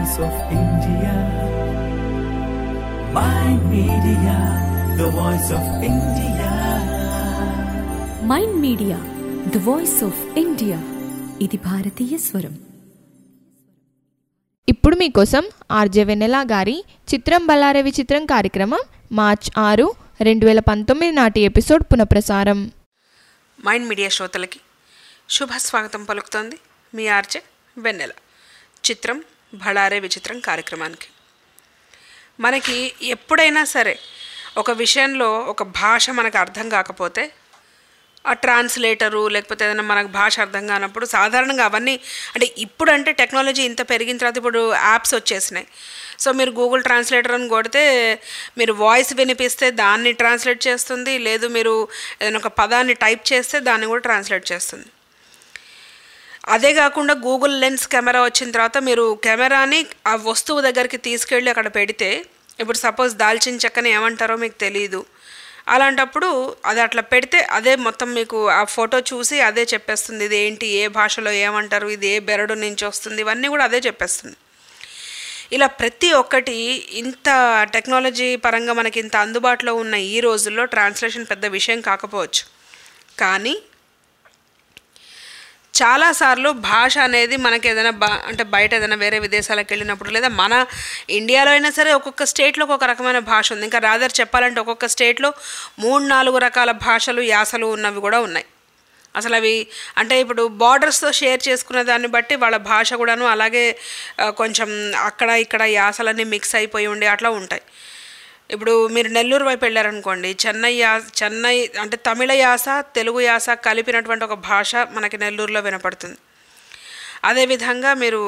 voice of India. My media, the voice of India. Mind Media the voice of India ఇది భారతీయ స్వరం ఇప్పుడు మీకోసం ఆర్జే వెన్నెల గారి చిత్రం బల్లారే విచిత్రం కార్యక్రమం మార్చ్ ఆరు రెండు వేల పంతొమ్మిది నాటి ఎపిసోడ్ పునఃప్రసారం మైండ్ మీడియా శ్రోతలకి శుభ స్వాగతం పలుకుతోంది మీ ఆర్జే వెన్నెల చిత్రం భళారే విచిత్రం కార్యక్రమానికి మనకి ఎప్పుడైనా సరే ఒక విషయంలో ఒక భాష మనకు అర్థం కాకపోతే ఆ ట్రాన్స్లేటరు లేకపోతే ఏదైనా మనకు భాష అర్థం కానప్పుడు సాధారణంగా అవన్నీ అంటే ఇప్పుడు అంటే టెక్నాలజీ ఇంత పెరిగిన తర్వాత ఇప్పుడు యాప్స్ వచ్చేసినాయి సో మీరు గూగుల్ ట్రాన్స్లేటర్ అని కొడితే మీరు వాయిస్ వినిపిస్తే దాన్ని ట్రాన్స్లేట్ చేస్తుంది లేదు మీరు ఏదైనా ఒక పదాన్ని టైప్ చేస్తే దాన్ని కూడా ట్రాన్స్లేట్ చేస్తుంది అదే కాకుండా గూగుల్ లెన్స్ కెమెరా వచ్చిన తర్వాత మీరు కెమెరాని ఆ వస్తువు దగ్గరికి తీసుకెళ్ళి అక్కడ పెడితే ఇప్పుడు సపోజ్ దాల్చిన చెక్కని ఏమంటారో మీకు తెలియదు అలాంటప్పుడు అది అట్లా పెడితే అదే మొత్తం మీకు ఆ ఫోటో చూసి అదే చెప్పేస్తుంది ఇది ఏంటి ఏ భాషలో ఏమంటారు ఇది ఏ బెరడు నుంచి వస్తుంది ఇవన్నీ కూడా అదే చెప్పేస్తుంది ఇలా ప్రతి ఒక్కటి ఇంత టెక్నాలజీ పరంగా మనకి ఇంత అందుబాటులో ఉన్న ఈ రోజుల్లో ట్రాన్స్లేషన్ పెద్ద విషయం కాకపోవచ్చు కానీ చాలాసార్లు భాష అనేది మనకి ఏదైనా బా అంటే బయట ఏదైనా వేరే విదేశాలకు వెళ్ళినప్పుడు లేదా మన ఇండియాలో అయినా సరే ఒక్కొక్క స్టేట్లో ఒక్కొక్క రకమైన భాష ఉంది ఇంకా రాదర్ చెప్పాలంటే ఒక్కొక్క స్టేట్లో మూడు నాలుగు రకాల భాషలు యాసలు ఉన్నవి కూడా ఉన్నాయి అసలు అవి అంటే ఇప్పుడు బార్డర్స్తో షేర్ చేసుకున్న దాన్ని బట్టి వాళ్ళ భాష కూడాను అలాగే ఆ, కొంచెం అక్కడ ఇక్కడ యాసలన్నీ మిక్స్ అయిపోయి ఉండి అట్లా ఉంటాయి ఇప్పుడు మీరు నెల్లూరు వైపు వెళ్ళారనుకోండి చెన్నై యా చెన్నై అంటే తమిళ యాస తెలుగు యాస కలిపినటువంటి ఒక భాష మనకి నెల్లూరులో వినపడుతుంది అదేవిధంగా మీరు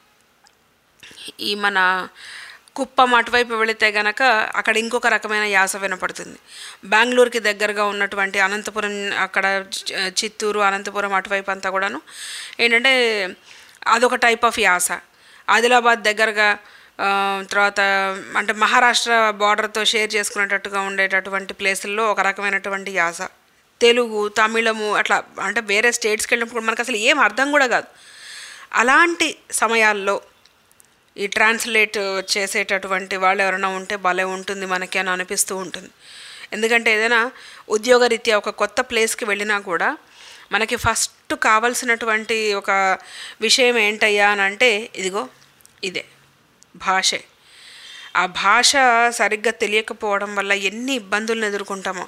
ఈ మన కుప్పం అటువైపు వెళితే గనక అక్కడ ఇంకొక రకమైన యాస వినపడుతుంది బెంగళూరుకి దగ్గరగా ఉన్నటువంటి అనంతపురం అక్కడ చ- చిత్తూరు అనంతపురం అటువైపు అంతా కూడాను ఏంటంటే అదొక టైప్ ఆఫ్ యాస ఆదిలాబాద్ దగ్గరగా ఆ, తర్వాత అంటే మహారాష్ట్ర బార్డర్తో షేర్ చేసుకునేటట్టుగా ఉండేటటువంటి ప్లేసుల్లో ఒక రకమైనటువంటి యాస తెలుగు తమిళము అట్లా అంటే వేరే స్టేట్స్కి వెళ్ళినప్పుడు మనకు అసలు ఏం అర్థం కూడా కాదు అలాంటి సమయాల్లో ఈ ట్రాన్స్లేట్ చేసేటటువంటి వాళ్ళు ఎవరైనా ఉంటే భలే ఉంటుంది మనకి అని అనిపిస్తూ ఉంటుంది ఎందుకంటే ఏదైనా ఉద్యోగరీత్యా ఒక కొత్త ప్లేస్కి వెళ్ళినా కూడా మనకి ఫస్ట్ కావాల్సినటువంటి ఒక విషయం ఏంటయ్యా అని అంటే ఇదిగో ఇదే భాషే ఆ భాష సరిగ్గా తెలియకపోవడం వల్ల ఎన్ని ఇబ్బందులను ఎదుర్కొంటామో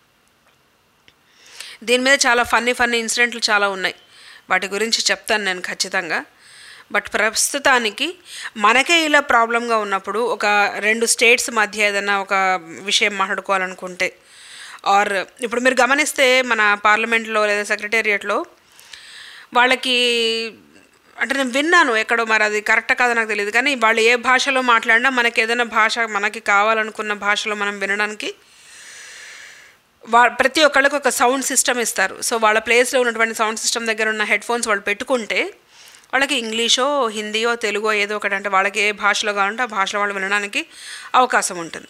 దీని మీద చాలా ఫన్నీ ఫన్నీ ఇన్సిడెంట్లు చాలా ఉన్నాయి వాటి గురించి చెప్తాను నేను ఖచ్చితంగా బట్ ప్రస్తుతానికి మనకే ఇలా ప్రాబ్లంగా ఉన్నప్పుడు ఒక రెండు స్టేట్స్ మధ్య ఏదైనా ఒక విషయం మాట్లాడుకోవాలనుకుంటే ఆర్ ఇప్పుడు మీరు గమనిస్తే మన పార్లమెంట్లో లేదా సెక్రటేరియట్లో వాళ్ళకి అంటే నేను విన్నాను ఎక్కడో మరి అది కరెక్ట్ కాదో నాకు తెలియదు కానీ వాళ్ళు ఏ భాషలో మాట్లాడినా మనకి ఏదైనా భాష మనకి కావాలనుకున్న భాషలో మనం వినడానికి వా ప్రతి ఒక్కళ్ళకి ఒక సౌండ్ సిస్టమ్ ఇస్తారు సో వాళ్ళ ప్లేస్లో ఉన్నటువంటి సౌండ్ సిస్టమ్ దగ్గర ఉన్న హెడ్ ఫోన్స్ వాళ్ళు పెట్టుకుంటే వాళ్ళకి ఇంగ్లీషో హిందీయో తెలుగో ఏదో ఒకటి అంటే వాళ్ళకి ఏ భాషలో కావాలంటే ఆ భాషలో వాళ్ళు వినడానికి అవకాశం ఉంటుంది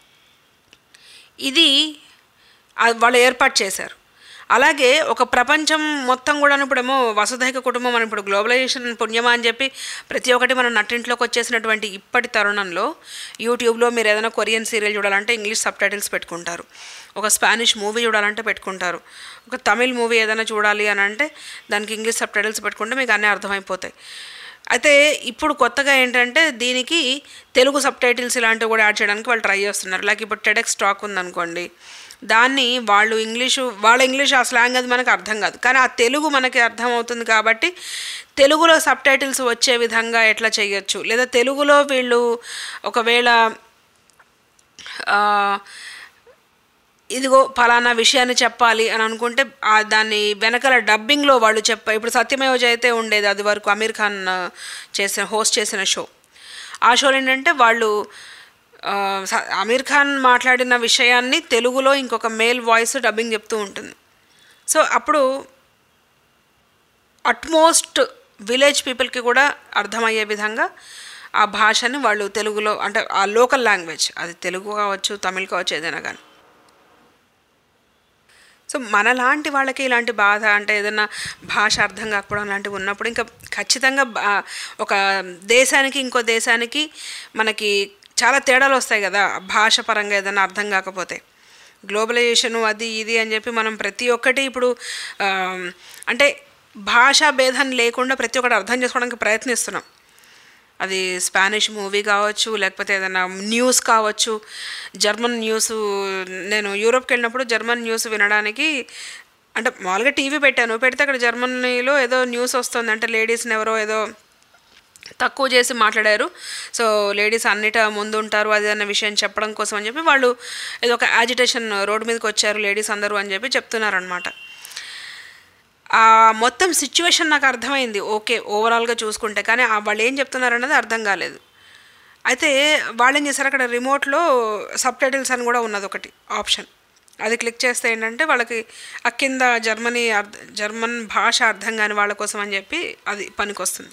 ఇది ఆ- వాళ్ళు ఏర్పాటు చేశారు అలాగే ఒక ప్రపంచం మొత్తం కూడా ఇప్పుడేమో వసుధైక కుటుంబం మనం ఇప్పుడు గ్లోబలైజేషన్ పుణ్యమా అని చెప్పి ప్రతి ఒక్కటి మన నట్టింట్లోకి వచ్చేసినటువంటి ఇప్పటి తరుణంలో యూట్యూబ్లో మీరు ఏదైనా కొరియన్ సీరియల్ చూడాలంటే ఇంగ్లీష్ సబ్ టైటిల్స్ పెట్టుకుంటారు ఒక స్పానిష్ మూవీ చూడాలంటే పెట్టుకుంటారు ఒక తమిళ్ మూవీ ఏదైనా చూడాలి అని అంటే దానికి ఇంగ్లీష్ సబ్ టైటిల్స్ పెట్టుకుంటే మీకు అన్నీ అర్థమైపోతాయి అయితే ఇప్పుడు కొత్తగా ఏంటంటే దీనికి తెలుగు సబ్ టైటిల్స్ ఇలాంటివి కూడా యాడ్ చేయడానికి వాళ్ళు ట్రై చేస్తున్నారు లైక్ ఇప్పుడు టెడెక్స్ స్టాక్ ఉందనుకోండి దాన్ని వాళ్ళు ఇంగ్లీషు వాళ్ళ ఇంగ్లీష్ ఆ స్లాంగ్ అది మనకు అర్థం కాదు కానీ ఆ తెలుగు మనకి అర్థం అవుతుంది కాబట్టి తెలుగులో సబ్ టైటిల్స్ వచ్చే విధంగా ఎట్లా చేయొచ్చు లేదా తెలుగులో వీళ్ళు ఒకవేళ ఆ, ఇదిగో ఫలానా విషయాన్ని చెప్పాలి అని అనుకుంటే ఆ దాన్ని వెనకాల డబ్బింగ్లో వాళ్ళు చెప్ప ఇప్పుడు సత్యమేవ జయతే ఉండేది అది వరకు అమీర్ ఖాన్ ఆ, చేసిన హోస్ట్ చేసిన షో ఆ షోలో ఏంటంటే వాళ్ళు ఆ, స- అమీర్ ఖాన్ మాట్లాడిన విషయాన్ని తెలుగులో ఇంకొక మేల్ వాయిస్ డబ్బింగ్ చెప్తూ ఉంటుంది సో అప్పుడు అట్మోస్ట్ విలేజ్ పీపుల్కి కూడా అర్థమయ్యే విధంగా ఆ భాషని వాళ్ళు తెలుగులో అంటే ఆ లోకల్ లాంగ్వేజ్ అది తెలుగు కావచ్చు తమిళ్ కావచ్చు ఏదైనా కానీ సో మనలాంటి వాళ్ళకి ఇలాంటి బాధ అంటే ఏదైనా భాష అర్థం కాకపోవడం లాంటివి ఉన్నప్పుడు ఇంకా ఖచ్చితంగా బా- ఒక దేశానికి ఇంకో దేశానికి మనకి చాలా తేడాలు వస్తాయి కదా భాష పరంగా ఏదైనా అర్థం కాకపోతే గ్లోబలైజేషన్ అది ఇది అని చెప్పి మనం ప్రతి ఒక్కటి ఇప్పుడు ఆ, అంటే భాషా భేదం లేకుండా ప్రతి ఒక్కటి అర్థం చేసుకోవడానికి ప్రయత్నిస్తున్నాం అది స్పానిష్ మూవీ కావచ్చు లేకపోతే ఏదైనా న్యూస్ కావచ్చు జర్మన్ న్యూస్ నేను యూరోప్కి వెళ్ళినప్పుడు జర్మన్ న్యూస్ వినడానికి అంటే మామూలుగా టీవీ పెట్టాను పెడితే అక్కడ జర్మనీలో ఏదో న్యూస్ వస్తుంది అంటే లేడీస్ని ఎవరో ఏదో తక్కువ చేసి మాట్లాడారు సో లేడీస్ అన్నిట ముందు ఉంటారు అది అన్న విషయం చెప్పడం కోసం అని చెప్పి వాళ్ళు ఏదో ఒక యాజిటేషన్ రోడ్డు మీదకి వచ్చారు లేడీస్ అందరూ అని చెప్పి చెప్తున్నారనమాట ఆ మొత్తం సిచ్యువేషన్ నాకు అర్థమైంది ఓకే ఓవరాల్గా చూసుకుంటే కానీ ఆ వాళ్ళు ఏం చెప్తున్నారన్నది అర్థం కాలేదు అయితే వాళ్ళు ఏం చేశారు అక్కడ రిమోట్లో సబ్ టైటిల్స్ అని కూడా ఉన్నది ఒకటి ఆప్షన్ అది క్లిక్ చేస్తే ఏంటంటే వాళ్ళకి ఆ కింద జర్మనీ అర్థ జర్మన్ భాష అర్థం కాని వాళ్ళ కోసం అని చెప్పి అది పనికొస్తుంది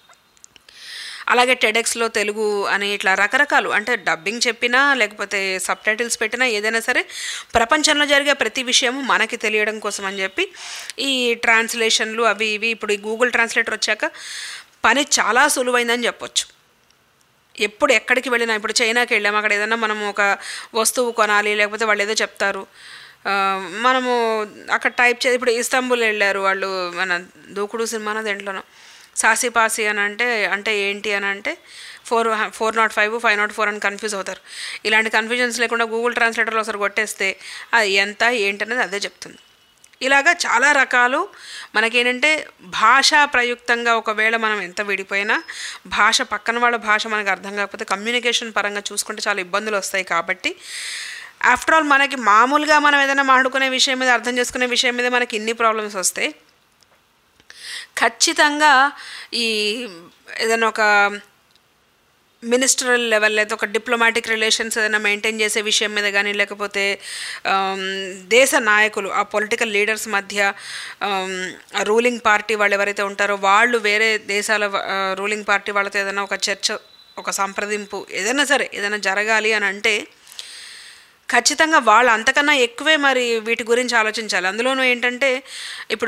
అలాగే టెడెక్స్లో తెలుగు అని ఇట్లా రకరకాలు అంటే డబ్బింగ్ చెప్పినా లేకపోతే సబ్ టైటిల్స్ పెట్టినా ఏదైనా సరే ప్రపంచంలో జరిగే ప్రతి విషయము మనకి తెలియడం కోసం అని చెప్పి ఈ ట్రాన్స్లేషన్లు అవి ఇవి ఇప్పుడు ఈ గూగుల్ ట్రాన్స్లేటర్ వచ్చాక పని చాలా సులువైందని చెప్పొచ్చు ఎప్పుడు ఎక్కడికి వెళ్ళినా ఇప్పుడు చైనాకి వెళ్ళాము అక్కడ ఏదైనా మనం ఒక వస్తువు కొనాలి లేకపోతే వాళ్ళు ఏదో చెప్తారు ఆ, మనము అక్కడ టైప్ చేసి ఇప్పుడు ఇస్తాంబుల్ వెళ్ళారు వాళ్ళు మన దూకుడు సినిమా దేంట్లోనో సాసి పాసి అని అంటే అంటే ఏంటి అని అంటే four four not five five not four అని కన్ఫ్యూజ్ అవుతారు ఇలాంటి కన్ఫ్యూజన్స్ లేకుండా గూగుల్ ట్రాన్స్లేటర్లో ఒకసారి కొట్టేస్తే అది ఎంత ఏంటి అనేది అదే చెప్తుంది ఇలాగా చాలా రకాలు మనకేంటంటే భాషా ప్రయుక్తంగా ఒకవేళ మనం ఎంత విడిపోయినా భాష పక్కన వాళ్ళ భాష మనకు అర్థం కాకపోతే కమ్యూనికేషన్ పరంగా చూసుకుంటే చాలా ఇబ్బందులు వస్తాయి కాబట్టి ఆఫ్టర్ ఆల్ మనకి మామూలుగా మనం ఏదైనా మాట్లాడుకునే విషయం మీద అర్థం చేసుకునే విషయం మీద మనకి ఇన్ని ప్రాబ్లమ్స్ వస్తాయి ఖచ్చితంగా ఈ ఏదైనా ఒక మినిస్టరల్ లెవెల్ లేదా ఒక డిప్లొమాటిక్ రిలేషన్స్ ఏదైనా మెయింటైన్ చేసే విషయం మీద కానీ లేకపోతే ఆమ్, దేశ నాయకులు ఆ పొలిటికల్ లీడర్స్ మధ్య ఆమ్, ఆ రూలింగ్ పార్టీ వాళ్ళు ఎవరైతే ఉంటారో వాళ్ళు వేరే దేశాల రూలింగ్ పార్టీ వాళ్ళతో ఏదైనా ఒక చర్చ ఒక సంప్రదింపు ఏదైనా సరే ఏదైనా జరగాలి అని అంటే ఖచ్చితంగా వాళ్ళు అంతకన్నా ఎక్కువే మరి వీటి గురించి ఆలోచించాలి అందులోనూ ఏంటంటే ఇప్పుడు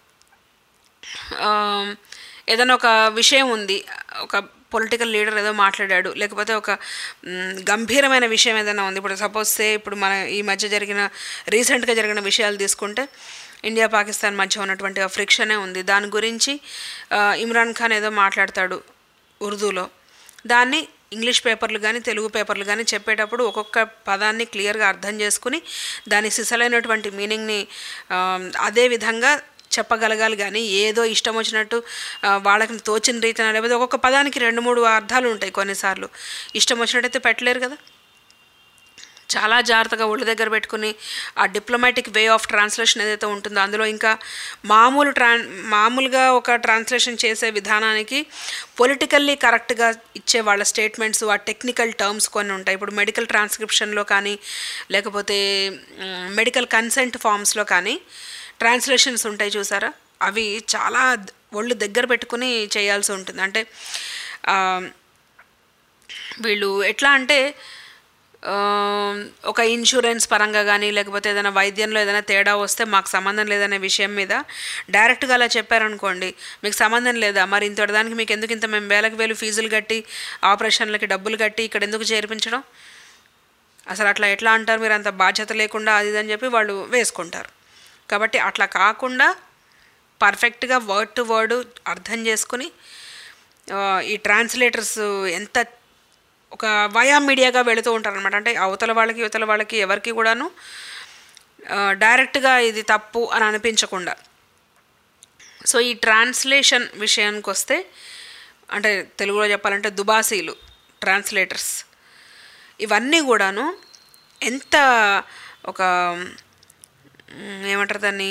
ఆ, ఏదైనా ఒక విషయం ఉంది ఒక పొలిటికల్ లీడర్ ఏదో మాట్లాడాడు లేకపోతే ఒక మ్, గంభీరమైన విషయం ఏదైనా ఉంది ఇప్పుడు సపోజ్ సే ఇప్పుడు మన ఈ మధ్య జరిగిన రీసెంట్గా జరిగిన విషయాలు తీసుకుంటే ఇండియా పాకిస్తాన్ మధ్య ఉన్నటువంటి ఆ ఫ్రిక్షనే ఉంది దాని గురించి ఆ, ఇమ్రాన్ ఖాన్ ఏదో మాట్లాడతాడు ఉర్దూలో దాన్ని ఇంగ్లీష్ పేపర్లు కానీ తెలుగు పేపర్లు కానీ చెప్పేటప్పుడు ఒక్కొక్క పదాన్ని క్లియర్గా అర్థం చేసుకుని దాని సిసలైనటువంటి మీనింగ్ని ఆ, అదే విధంగా చెప్పగలగాలి కానీ ఏదో ఇష్టం వచ్చినట్టు ఆ, వాళ్ళకి తోచిన రీతిన లేకపోతే ఒక్కొక్క పదానికి రెండు మూడు అర్థాలు ఉంటాయి కొన్నిసార్లు ఇష్టం వచ్చినట్టయితే పెట్టలేరు కదా చాలా జాగ్రత్తగా ఒళ్ళు దగ్గర పెట్టుకుని ఆ డిప్లొమాటిక్ వే ఆఫ్ ట్రాన్స్లేషన్ ఏదైతే ఉంటుందో అందులో ఇంకా మామూలు ట్రాన్ మామూలుగా ఒక ట్రాన్స్లేషన్ చేసే విధానానికి పొలిటికల్లీ కరెక్ట్గా ఇచ్చే వాళ్ళ స్టేట్మెంట్స్ ఆ టెక్నికల్ టర్మ్స్ కొన్ని ఉంటాయి ఇప్పుడు మెడికల్ ట్రాన్స్క్రిప్షన్లో కానీ లేకపోతే మెడికల్ కన్సెంట్ ఫామ్స్లో కానీ ట్రాన్స్లేషన్స్ ఉంటాయి చూసారా అవి చాలా ద- ఒళ్ళు దగ్గర పెట్టుకుని చేయాల్సి ఉంటుంది అంటే ఆ, వీళ్ళు ఎట్లా అంటే ఆ, ఒక ఇన్సూరెన్స్ పరంగా కానీ లేకపోతే ఏదైనా వైద్యంలో ఏదైనా తేడా వస్తే మాకు సంబంధం లేదనే విషయం మీద డైరెక్ట్గా అలా చెప్పారనుకోండి మీకు సంబంధం లేదా మరి ఇంతటి దానికి మీకు ఎందుకు ఇంత మేము వేలకు వేలు ఫీజులు కట్టి ఆపరేషన్లకి డబ్బులు కట్టి ఇక్కడ ఎందుకు చేర్పించడం అసలు అట్లా ఎట్లా అంటారు మీరు అంత బాధ్యత లేకుండా అది ఇది అని చెప్పి వాళ్ళు వేసుకుంటారు కాబట్టి అట్లా కాకుండా పర్ఫెక్ట్గా వర్డ్ టు వర్డ్ అర్థం చేసుకుని ఆ, ఈ ట్రాన్స్లేటర్స్ ఎంత ఒక వయా మీడియాగా వెళుతూ ఉంటారు అనమాట అంటే అవతల వాళ్ళకి యువతల వాళ్ళకి ఎవరికి కూడాను ఆ, డైరెక్ట్గా ఇది తప్పు అని అనిపించకుండా సో ఈ ట్రాన్స్లేషన్ విషయానికి వస్తే అంటే తెలుగులో చెప్పాలంటే దుబాసీలు ట్రాన్స్లేటర్స్ ఇవన్నీ కూడాను ఎంత ఒక మ్, ఏమంటారు దాన్ని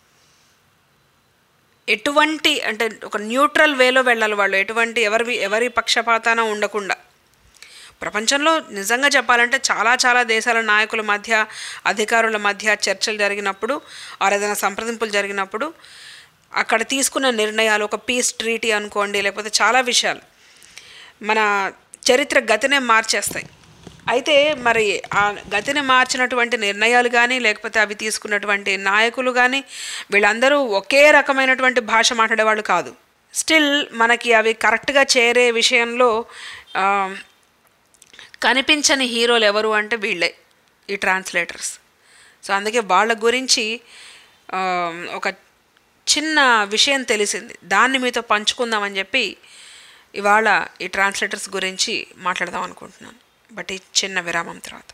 ఎటువంటి అంటే ఒక న్యూట్రల్ వేలో వెళ్ళాలి వాళ్ళు ఎటువంటి ఎవరి ఎవరి పక్షపాతాన ఉండకుండా ప్రపంచంలో నిజంగా చెప్పాలంటే చాలా చాలా దేశాల నాయకుల మధ్య అధికారుల మధ్య చర్చలు జరిగినప్పుడు ఆర్ ఏదైనా సంప్రదింపులు జరిగినప్పుడు అక్కడ తీసుకున్న నిర్ణయాలు ఒక పీస్ ట్రీటీ అనుకోండి లేకపోతే చాలా విషయాలు మన చరిత్ర గతినే మార్చేస్తాయి అయితే మరి ఆ గతిని మార్చినటువంటి నిర్ణయాలు కానీ లేకపోతే అవి తీసుకున్నటువంటి నాయకులు కానీ వీళ్ళందరూ ఒకే రకమైనటువంటి భాష మాట్లాడేవాళ్ళు కాదు స్టిల్ మనకి అవి కరెక్ట్గా చేరే విషయంలో ఆ, కనిపించని హీరోలు ఎవరు అంటే వీళ్ళే ఈ ట్రాన్స్లేటర్స్ సో అందుకే వాళ్ళ గురించి ఆ, ఒక చిన్న విషయం తెలిసింది దాన్ని మీతో పంచుకుందామని చెప్పి ఇవాళ ఈ ట్రాన్స్లేటర్స్ గురించి మాట్లాడదాం అనుకుంటున్నాను బట్ ఈ చిన్న విరామం తర్వాత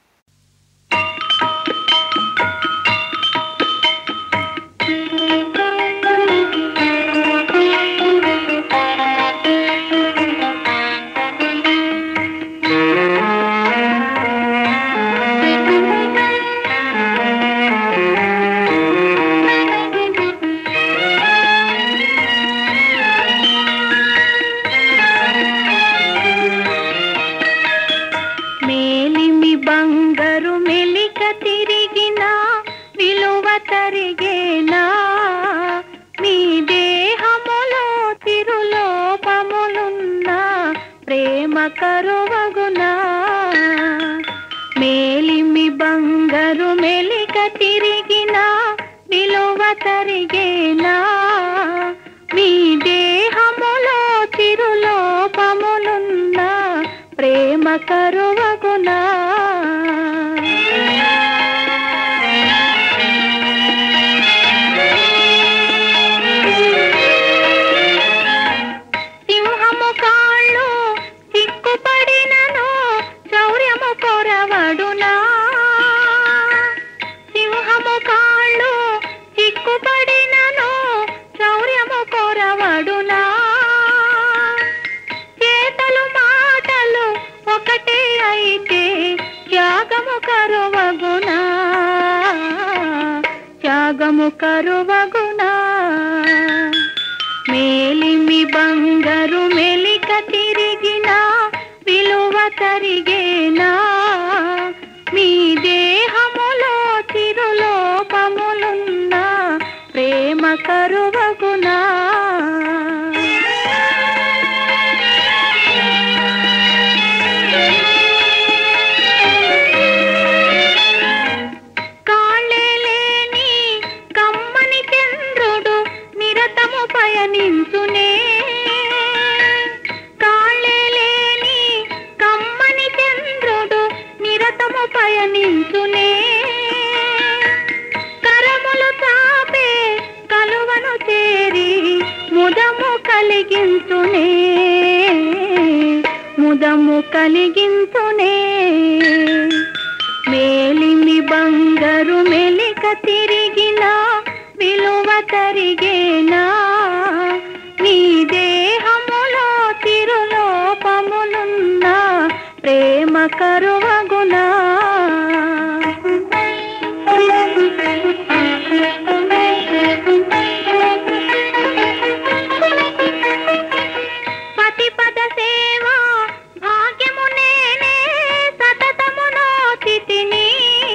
మేలిమి బంగారు మెలిక తిరిగిన విలువ తరిగేనా మీ దేహములో తిరులోపములున్న ప్రేమ కరువగునా మేలిమి బంగారు మెలిక తిరిగిన విలువ తరిగేనా మీ దేహములో తిరులోపములున్న ప్రేమ కరువగునా సింహము కాళ్ళు సిక్కుపడినను శౌర్యము కొరవడునా సింహము కాళ్ళు సిక్కుపడినను శౌర్యము కొరవడునా చేతలు మాటలు ఒకటే అయితే త్యాగము కరువగునా త్యాగము కరువగునా మేలిమి బంగారు మెలిక తిరిగిన విలువ తరిగేనా మీ దేహములో చిరులోపములున్న ప్రేమ కరువగునా కాళ్ళే లేని కమ్మని చంద్రుడు నిరతము పయనించునే కాళ్ళే లేని కమ్మని చంద్రుడు నిరతము పయనించునే కరములు తాపే కలువను చేరి ముదము కలిగించునే ముదము కలిగించునే మేలిమి బంగారు మెలిక తిరిగిన విలువ తరిగేనా నీ దేహములో తిరులోపములున్న ప్రేమ కరువగునా పతిపద సేవ భాగ్యము నేనే సతతము నోచితిని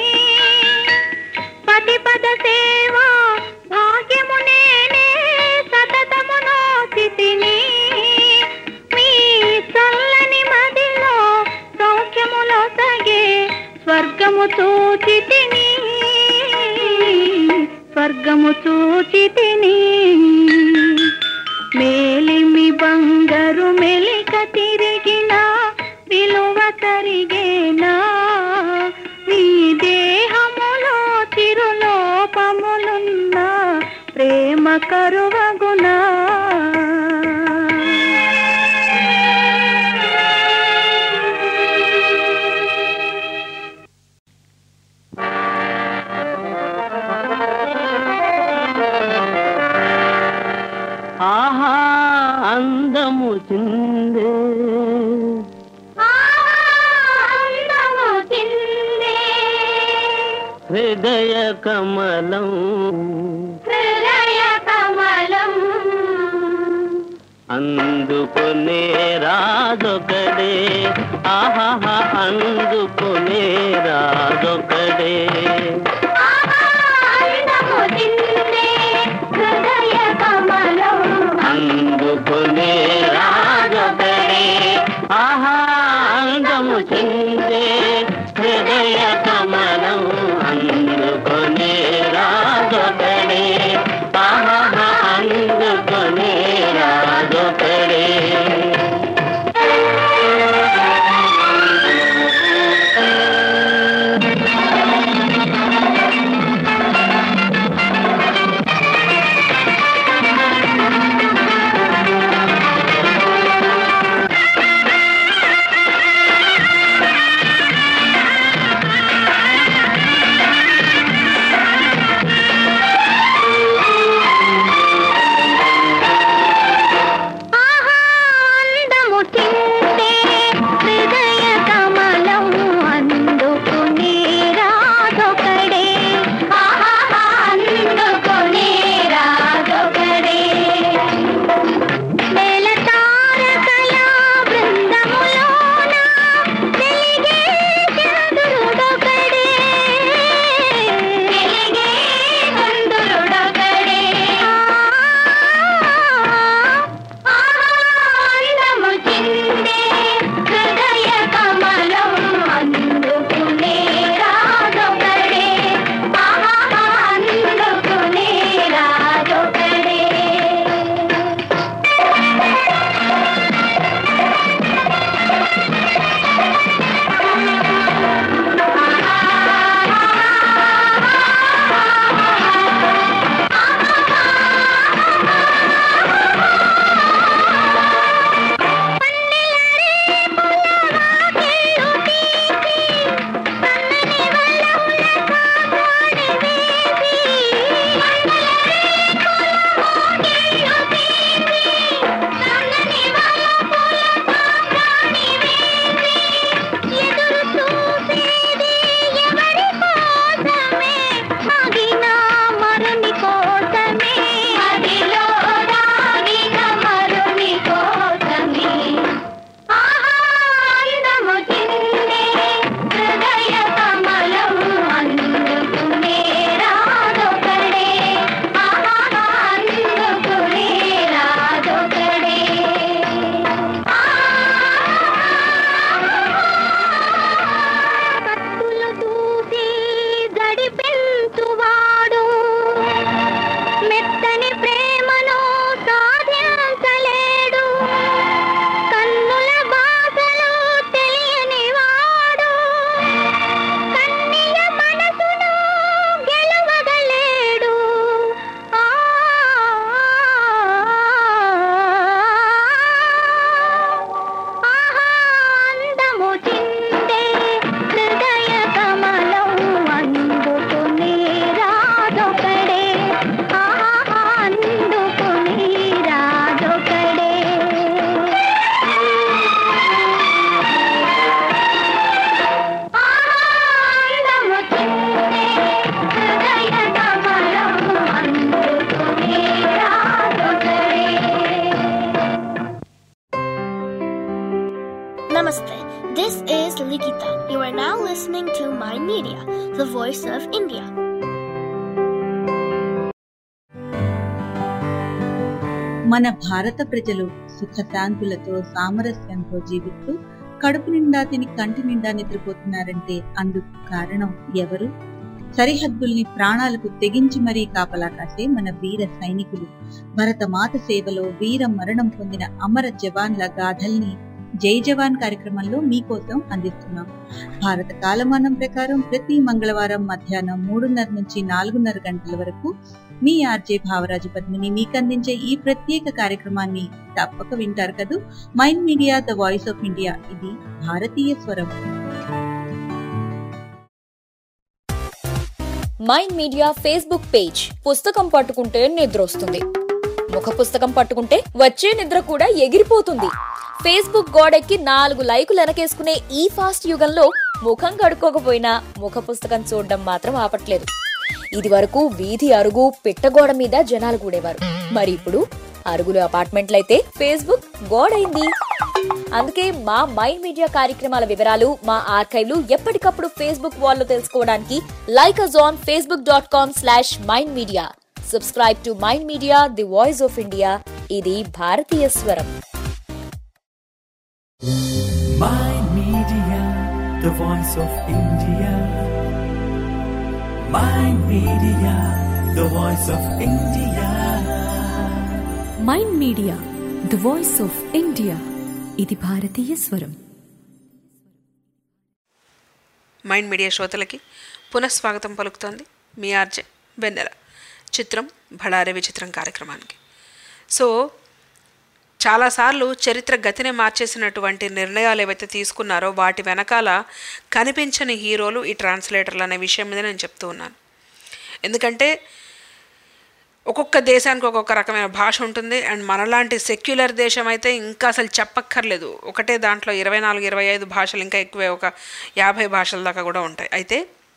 పతిపద సేవ భాగ్యము నేనే సతతము నోచితిని మీ చల్లని మదిలో సౌఖ్యములో సగే స్వర్గము చూచితిని స్వర్గము చూచితిని మేలిమి బంగారు మెలిక తిరిగిన విలువ తరిగేనా నీ దేహములో తిరులోపములున్న ప్రేమ కరువగునా ఆహా అందము చిందే హృదయ కమలం అందుకునే రాజొకడే ఆహా అందుకునే రాజొకడే అందుకునే రాజొకడే ఆహా అందము చిందే This is Likita. You are now listening to My Media, the voice of India. మన భారత ప్రజలు సుఖశాంతులతో సామరస్యంతో జీవిస్తూ కడుపు నిండా తిని కంటి నిండా నిద్రపోతున్నారంటే అందుకు కారణం ఎవరు సరిహద్దుల్ని ప్రాణాలకు తెగించి మరీ కాపలా కాసే మన వీర సైనికులు భరతమాత సేవలో వీర మరణం పొందిన అమర జవాన్ల గాథల్ని జై జవాన్ కార్యక్రమంలో మీకోసం అందిస్తున్నాం భారత కాలమానం ప్రకారం ప్రతి మంగళవారం మధ్యాహ్నం మూడున్నర నుంచి నాలుగున్నర గంటల వరకు మీ ఆర్జే భావరాజు పద్మిని మీకు అందించే ఈ ప్రత్యేక కార్యక్రమాన్ని తప్పక వింటారు కదూ Mind Media the voice of India ఇది భారతీయ స్వరం మైండ్ మీడియా ఫేస్బుక్ పేజ్ పుస్తకం పట్టుకుంటే నిద్ర వస్తుంది ముఖ పుస్తకం పట్టుకుంటే వచ్చే నిద్ర కూడా ఎగిరిపోతుంది ఫేస్బుక్ గోడెక్కి నాలుగు లైకులు వెనకేసుకునే ఈ ఫాస్ట్ యుగంలో ముఖం కడుక్కోకపోయినా ముఖ పుస్తకం చూడడం మాత్రం ఆపట్లేదు ఇది వరకు వీధి అరుగు పిట్టగోడ మీద జనాలు కూడేవారు మరి ఇప్పుడు అరుగులు అపార్ట్మెంట్లయితే ఫేస్బుక్ గోడైంది అందుకే మా మైండ్ మీడియా కార్యక్రమాల వివరాలు మా ఆర్కైవ్లు ఎప్పటికప్పుడు ఫేస్బుక్ వాల్లో తెలుసుకోవడానికి like us on Facebook dot com slash Mind Media subscribe to Mind Media the voice of India ఇది భారతీయ స్వరం Mind Media, the voice of India. Mind Media, the voice of India. Mind Media the voice of India ఇది భారతీయ స్వరం mind media శ్రోతలకి పునఃస్వాగతం పలుకుతోంది మీ RJ వెన్నెల చిత్రం భడారే విచిత్రం కార్యక్రమానికి సో చాలాసార్లు చరిత్ర గతిని మార్చేసినటువంటి నిర్ణయాలు ఏవైతే తీసుకున్నారో వాటి వెనకాల కనిపించని హీరోలు ఈ ట్రాన్స్లేటర్లు అనే విషయం మీద నేను చెప్తూ ఉన్నాను ఎందుకంటే ఒక్కొక్క దేశానికి ఒక్కొక్క రకమైన భాష ఉంటుంది అండ్ మనలాంటి సెక్యులర్ దేశం అయితే ఇంకా అసలు చెప్పక్కర్లేదు ఒకటే దాంట్లో ఇరవై నాలుగు ఇరవై ఐదు భాషలు ఇంకా ఎక్కువే ఒక యాభై భాషల దాకా కూడా ఉంటాయి అయితే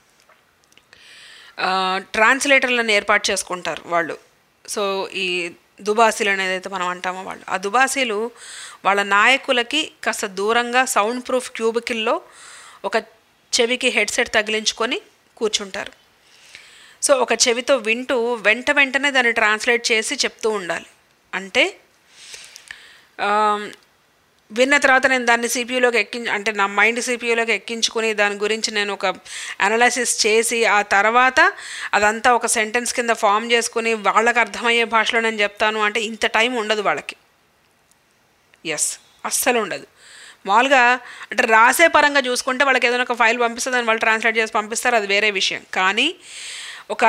ఆ, ట్రాన్స్లేటర్లను ఏర్పాటు చేసుకుంటారు వాళ్ళు సో ఈ దుబాసీలు అనేది అయితే మనం అంటామో వాళ్ళు ఆ దుబాసీలు వాళ్ళ నాయకులకి కాస్త దూరంగా సౌండ్ ప్రూఫ్ క్యూబికిల్లో ఒక చెవికి హెడ్సెట్ తగిలించుకొని కూర్చుంటారు సో ఒక చెవితో వింటూ వెంట వెంటనే దాన్ని ట్రాన్స్లేట్ చేసి చెప్తూ ఉండాలి అంటే ఆమ్, విన్న తర్వాత నేను దాన్ని సిపియూలోకి ఎక్కి అంటే నా మైండ్ సిపియూలోకి ఎక్కించుకుని దాని గురించి నేను ఒక అనాలసిస్ చేసి ఆ తర్వాత అదంతా ఒక సెంటెన్స్ కింద ఫామ్ చేసుకుని వాళ్ళకి అర్థమయ్యే భాషలో నేను చెప్తాను అంటే ఇంత టైం ఉండదు వాళ్ళకి ఎస్ అస్సలు ఉండదు మామూలుగా అంటే రాసే పరంగా చూసుకుంటే వాళ్ళకి ఏదైనా ఒక ఫైల్ పంపిస్తే దాన్ని వాళ్ళు ట్రాన్స్లేట్ చేసి పంపిస్తారు అది వేరే విషయం కానీ ఒక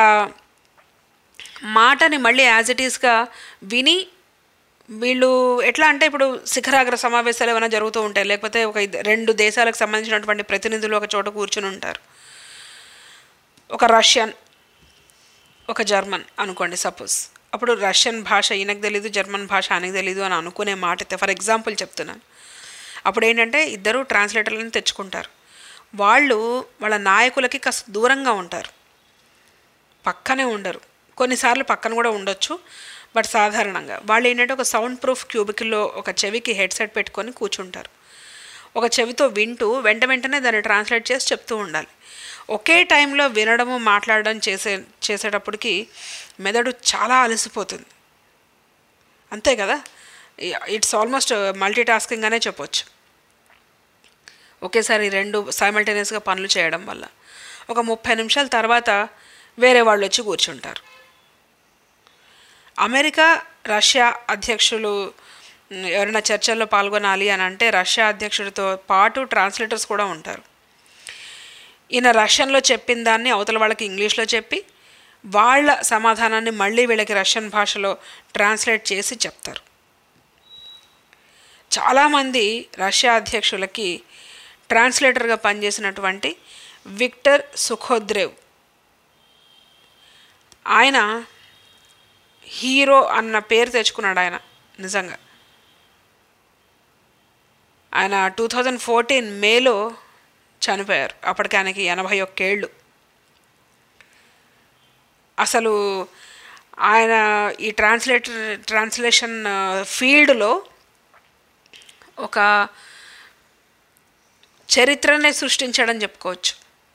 మాటని మళ్ళీ యాజ్ ఇట్ ఈస్గా విని వీళ్ళు ఎట్లా అంటే ఇప్పుడు శిఖరాగ్ర సమావేశాలు ఏమైనా జరుగుతూ ఉంటాయి లేకపోతే ఒక ఇద్ద- రెండు దేశాలకు సంబంధించినటువంటి ప్రతినిధులు ఒక చోట కూర్చుని ఉంటారు ఒక రష్యన్ ఒక జర్మన్ అనుకోండి సపోజ్ అప్పుడు రష్యన్ భాష ఈయనకు తెలీదు జర్మన్ భాష ఆయనకు తెలీదు అని అనుకునే మాట అయితే ఫర్ ఎగ్జాంపుల్ చెప్తున్నాను అప్పుడు ఏంటంటే ఇద్దరు ట్రాన్స్లేటర్లను తెచ్చుకుంటారు వాళ్ళు వాళ్ళ నాయకులకి కాస్త దూరంగా ఉంటారు పక్కనే ఉండరు కొన్నిసార్లు పక్కన కూడా ఉండొచ్చు బట్ సాధారణంగా వాళ్ళు ఏంటంటే ఒక సౌండ్ ప్రూఫ్ క్యూబికిల్లో ఒక చెవికి హెడ్సెట్ పెట్టుకొని కూర్చుంటారు ఒక చెవితో వింటూ వెంట వెంటనే దాన్ని ట్రాన్స్లేట్ చేసి చెప్తూ ఉండాలి ఒకే టైంలో వినడము మాట్లాడడం చేసే చేసేటప్పటికి మెదడు చాలా అలసిపోతుంది అంతే కదా ఇట్స్ ఆల్మోస్ట్ మల్టీ టాస్కింగ్ అనే చెప్పొచ్చు ఒకేసారి రెండు సైమల్టేనియస్గా పనులు చేయడం వల్ల ఒక ముప్పై నిమిషాల తర్వాత వేరే వాళ్ళు వచ్చి కూర్చుంటారు అమెరికా రష్యా అధ్యక్షులు మ్, ఎవరైనా చర్చల్లో పాల్గొనాలి అని అంటే రష్యా అధ్యక్షుడితో పాటు ట్రాన్స్లేటర్స్ కూడా ఉంటారు ఈయన రష్యన్లో చెప్పిన దాన్ని అవతల వాళ్ళకి ఇంగ్లీష్లో చెప్పి వాళ్ళ సమాధానాన్ని మళ్ళీ వీళ్ళకి రష్యన్ భాషలో ట్రాన్స్లేట్ చేసి చెప్తారు చాలామంది రష్యా అధ్యక్షులకి ట్రాన్స్లేటర్గా పనిచేసినటువంటి విక్టర్ సుఖోద్రేవ్ ఆయన హీరో అన్న పేరు తెచ్చుకున్నాడు ఆయన నిజంగా ఆయన టూ థౌజండ్ ఫోర్టీన్ మేలో చనిపోయారు అప్పటికి ఆయనకి ఎనభై ఒక్కేళ్ళు అసలు ఆయన ఈ ట్రాన్స్లేటర్ ట్రాన్స్లేషన్ ఫీల్డ్లో ఒక చరిత్రనే సృష్టించాడని చెప్పుకోవచ్చు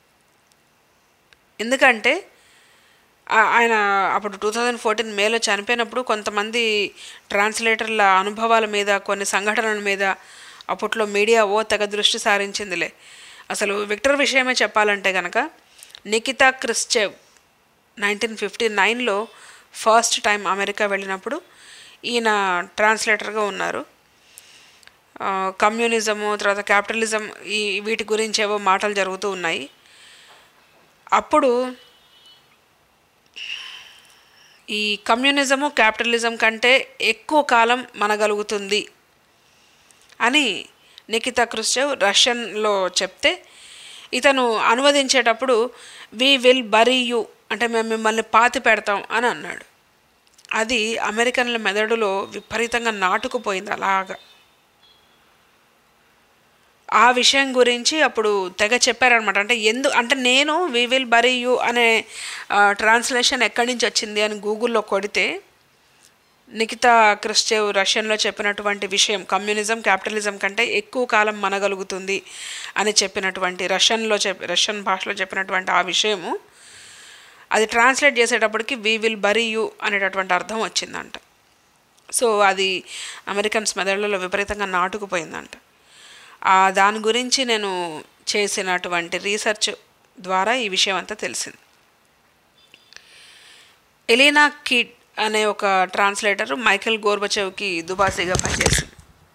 ఎందుకంటే ఆ- ఆయన అప్పుడు టూ థౌజండ్ ఫోర్టీన్ మేలో చనిపోయినప్పుడు కొంతమంది ట్రాన్స్లేటర్ల అనుభవాల మీద కొన్ని సంఘటనల మీద అప్పట్లో మీడియా ఓ తెగ దృష్టి సారించిందిలే అసలు విక్టర్ విషయమే చెప్పాలంటే కనుక నికితా క్రిస్చెవ్ నైన్టీన్ ఫిఫ్టీ నైన్లో ఫస్ట్ టైం అమెరికా వెళ్ళినప్పుడు ఈయన ట్రాన్స్లేటర్గా ఉన్నారు ఆ, కమ్యూనిజము తర్వాత క్యాపిటలిజం ఈ వీటి గురించి ఏవో మాటలు జరుగుతూ ఉన్నాయి అప్పుడు ఈ కమ్యూనిజము క్యాపిటలిజం కంటే ఎక్కువ కాలం మనగలుగుతుంది అని నికితా క్రుస్చెవ్ రష్యన్లో చెప్తే ఇతను అనువదించేటప్పుడు వి విల్ బరీ యూ అంటే మేము మిమ్మల్ని పాతి పెడతాం అని అన్నాడు అది అమెరికన్ల మెదడులో విపరీతంగా నాటుకుపోయింది అలాగా ఆ విషయం గురించి అప్పుడు తెగ చెప్పారనమాట అంటే ఎందు అంటే నేను వి విల్ బరీ యూ అనే ట్రాన్స్లేషన్ ఎక్కడి నుంచి వచ్చింది అని గూగుల్లో కొడితే నికితా క్రిస్టేవ్ రష్యన్లో చెప్పినటువంటి విషయం కమ్యూనిజం క్యాపిటలిజం కంటే ఎక్కువ కాలం మనగలుగుతుంది అని చెప్పినటువంటి రష్యన్లో చెప్ రష్యన్ భాషలో చెప్పినటువంటి ఆ విషయము అది ట్రాన్స్లేట్ చేసేటప్పటికి వీ విల్ బరీ యూ అనేటటువంటి అర్థం వచ్చిందంట సో అది అమెరికన్స్ మెదడులలో విపరీతంగా నాటుకుపోయిందంట ఆ దాని గురించి నేను చేసినటువంటి రీసెర్చ్ ద్వారా ఈ విషయం అంతా తెలిసింది ఎలీనా కిడ్ అనే ఒక ట్రాన్స్లేటర్ మైకేల్ గోర్బచేవ్కి దుబాసీగా పనిచేసింది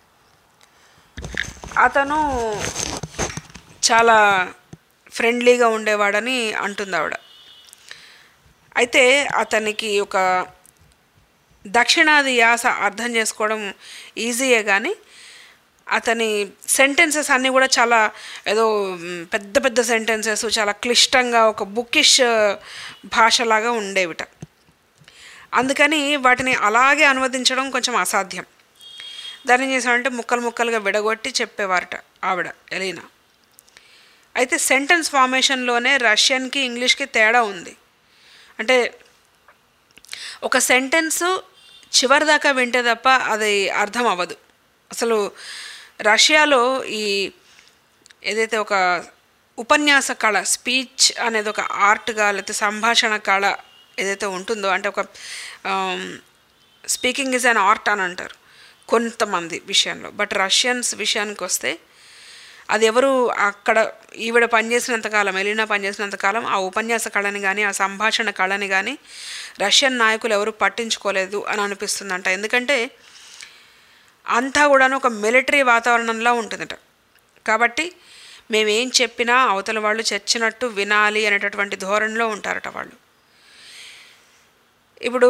అతను చాలా ఫ్రెండ్లీగా ఉండేవాడని అంటుంది ఆవిడ అయితే అతనికి ఒక దక్షిణాది యాస అర్థం చేసుకోవడం ఈజీయే కానీ అతని సెంటెన్సెస్ అన్నీ కూడా చాలా ఏదో మ్, పెద్ద పెద్ద సెంటెన్సెస్ చాలా క్లిష్టంగా ఒక బుకిష్ భాషలాగా ఉండేవిట అందుకని వాటిని అలాగే అనువదించడం కొంచెం అసాధ్యం దాన్ని ఏం చేశాడంటే ముక్కలు ముక్కలుగా విడగొట్టి చెప్పేవారట ఆవిడ ఎలీనా అయితే సెంటెన్స్ ఫార్మేషన్లోనే రష్యన్కి ఇంగ్లీష్కి తేడా ఉంది అంటే ఒక సెంటెన్స్ చివరి దాకా వింటే తప్ప అది అర్థం అవ్వదు అసలు రష్యాలో ఈ ఏదైతే ఒక ఉపన్యాస కళ స్పీచ్ అనేది ఒక ఆర్ట్గా లేకపోతే సంభాషణ కళ ఏదైతే ఉంటుందో అంటే ఒక స్పీకింగ్ ఇస్ అన్ ఆర్ట్ అని అంటారు కొంతమంది విషయంలో బట్ రష్యన్స్ విషయానికి వస్తే అది ఎవరు అక్కడ ఈవిడ పనిచేసినంతకాలం ఎలినా పనిచేసినంతకాలం ఆ ఉపన్యాస కళని కానీ ఆ సంభాషణ కళని కానీ రష్యన్ నాయకులు ఎవరు పట్టించుకోలేదు అని అనిపిస్తుందంట ఎందుకంటే అంతా కూడా ఒక మిలిటరీ వాతావరణంలో ఉంటుందట కాబట్టి మేమేం చెప్పినా అవతల వాళ్ళు చచ్చినట్టు వినాలి అనేటటువంటి ధోరణిలో ఉంటారట వాళ్ళు ఇప్పుడు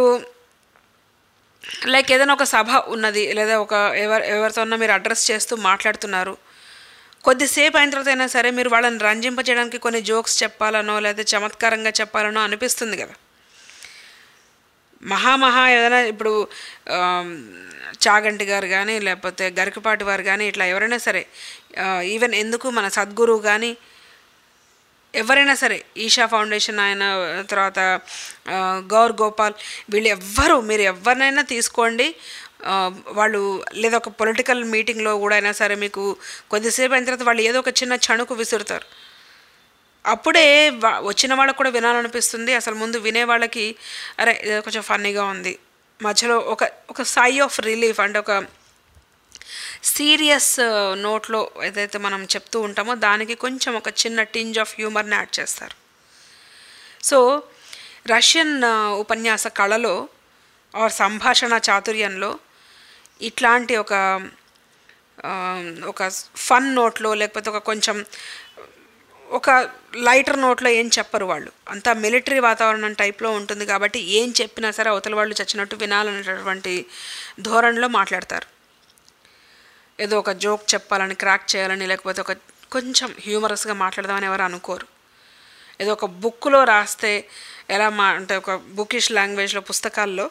లైక్ ఏదైనా ఒక సభ ఉన్నది లేదా ఒక ఎవరు ఎవరితోనో మీరు అడ్రస్ చేస్తూ మాట్లాడుతున్నారు కొద్దిసేపు అయిన తర్వాత అయినా సరే మీరు వాళ్ళని రంజింపజేయడానికి కొన్ని జోక్స్ చెప్పాలనో లేదా చమత్కారంగా చెప్పాలనో అనిపిస్తుంది కదా మహామహా ఏదైనా ఇప్పుడు ఆమ్, చాగంటి గారు కానీ లేకపోతే గరికపాటి వారు కానీ ఇట్లా ఎవరైనా సరే ఈవెన్ ఎందుకు మన సద్గురువు కానీ ఎవరైనా సరే ఈషా ఫౌండేషన్ ఆయన తర్వాత ఆ, గౌర్ గోపాల్ వీళ్ళు ఎవ్వరు మీరు ఎవరినైనా తీసుకోండి ఆ, వాళ్ళు లేదా ఒక పొలిటికల్ మీటింగ్లో కూడా అయినా సరే మీకు కొద్దిసేపు అయిన తర్వాత వాళ్ళు ఏదో ఒక చిన్న చణుకు విసురుతారు అప్పుడే వా- వచ్చిన వాళ్ళకు కూడా వినాలనిపిస్తుంది అసలు ముందు వినే వాళ్ళకి అరే ఇది కొంచెం ఫన్నీగా ఉంది మధ్యలో ఒక ఒక సై ఆఫ్ రిలీఫ్ అంటే ఒక సీరియస్ నోట్లో ఏదైతే మనం చెప్తూ ఉంటామో దానికి కొంచెం ఒక చిన్న టింజ్ ఆఫ్ హ్యూమర్ని యాడ్ చేస్తారు సో రష్యన్ ఆ, ఉపన్యాస కళలో ఆర్ సంభాషణ చాతుర్యంలో ఇట్లాంటి ఒక ఆ, ఒక ఫన్ నోట్లో లేకపోతే ఒక కొంచెం ఒక లైటర్ నోట్లో ఏం చెప్పరు వాళ్ళు అంతా మిలిటరీ వాతావరణం టైప్లో ఉంటుంది కాబట్టి ఏం చెప్పినా సరే అవతల వాళ్ళు చచ్చినట్టు వినాలనేటటువంటి ధోరణిలో మాట్లాడతారు ఏదో ఒక జోక్ చెప్పాలని క్రాక్ చేయాలని లేకపోతే ఒక కొంచెం హ్యూమరస్గా మాట్లాడదామని ఎవరు అనుకోరు ఏదో ఒక బుక్లో రాస్తే ఎలా మా అంటే ఒక బుకిష్ లాంగ్వేజ్లో పుస్తకాల్లో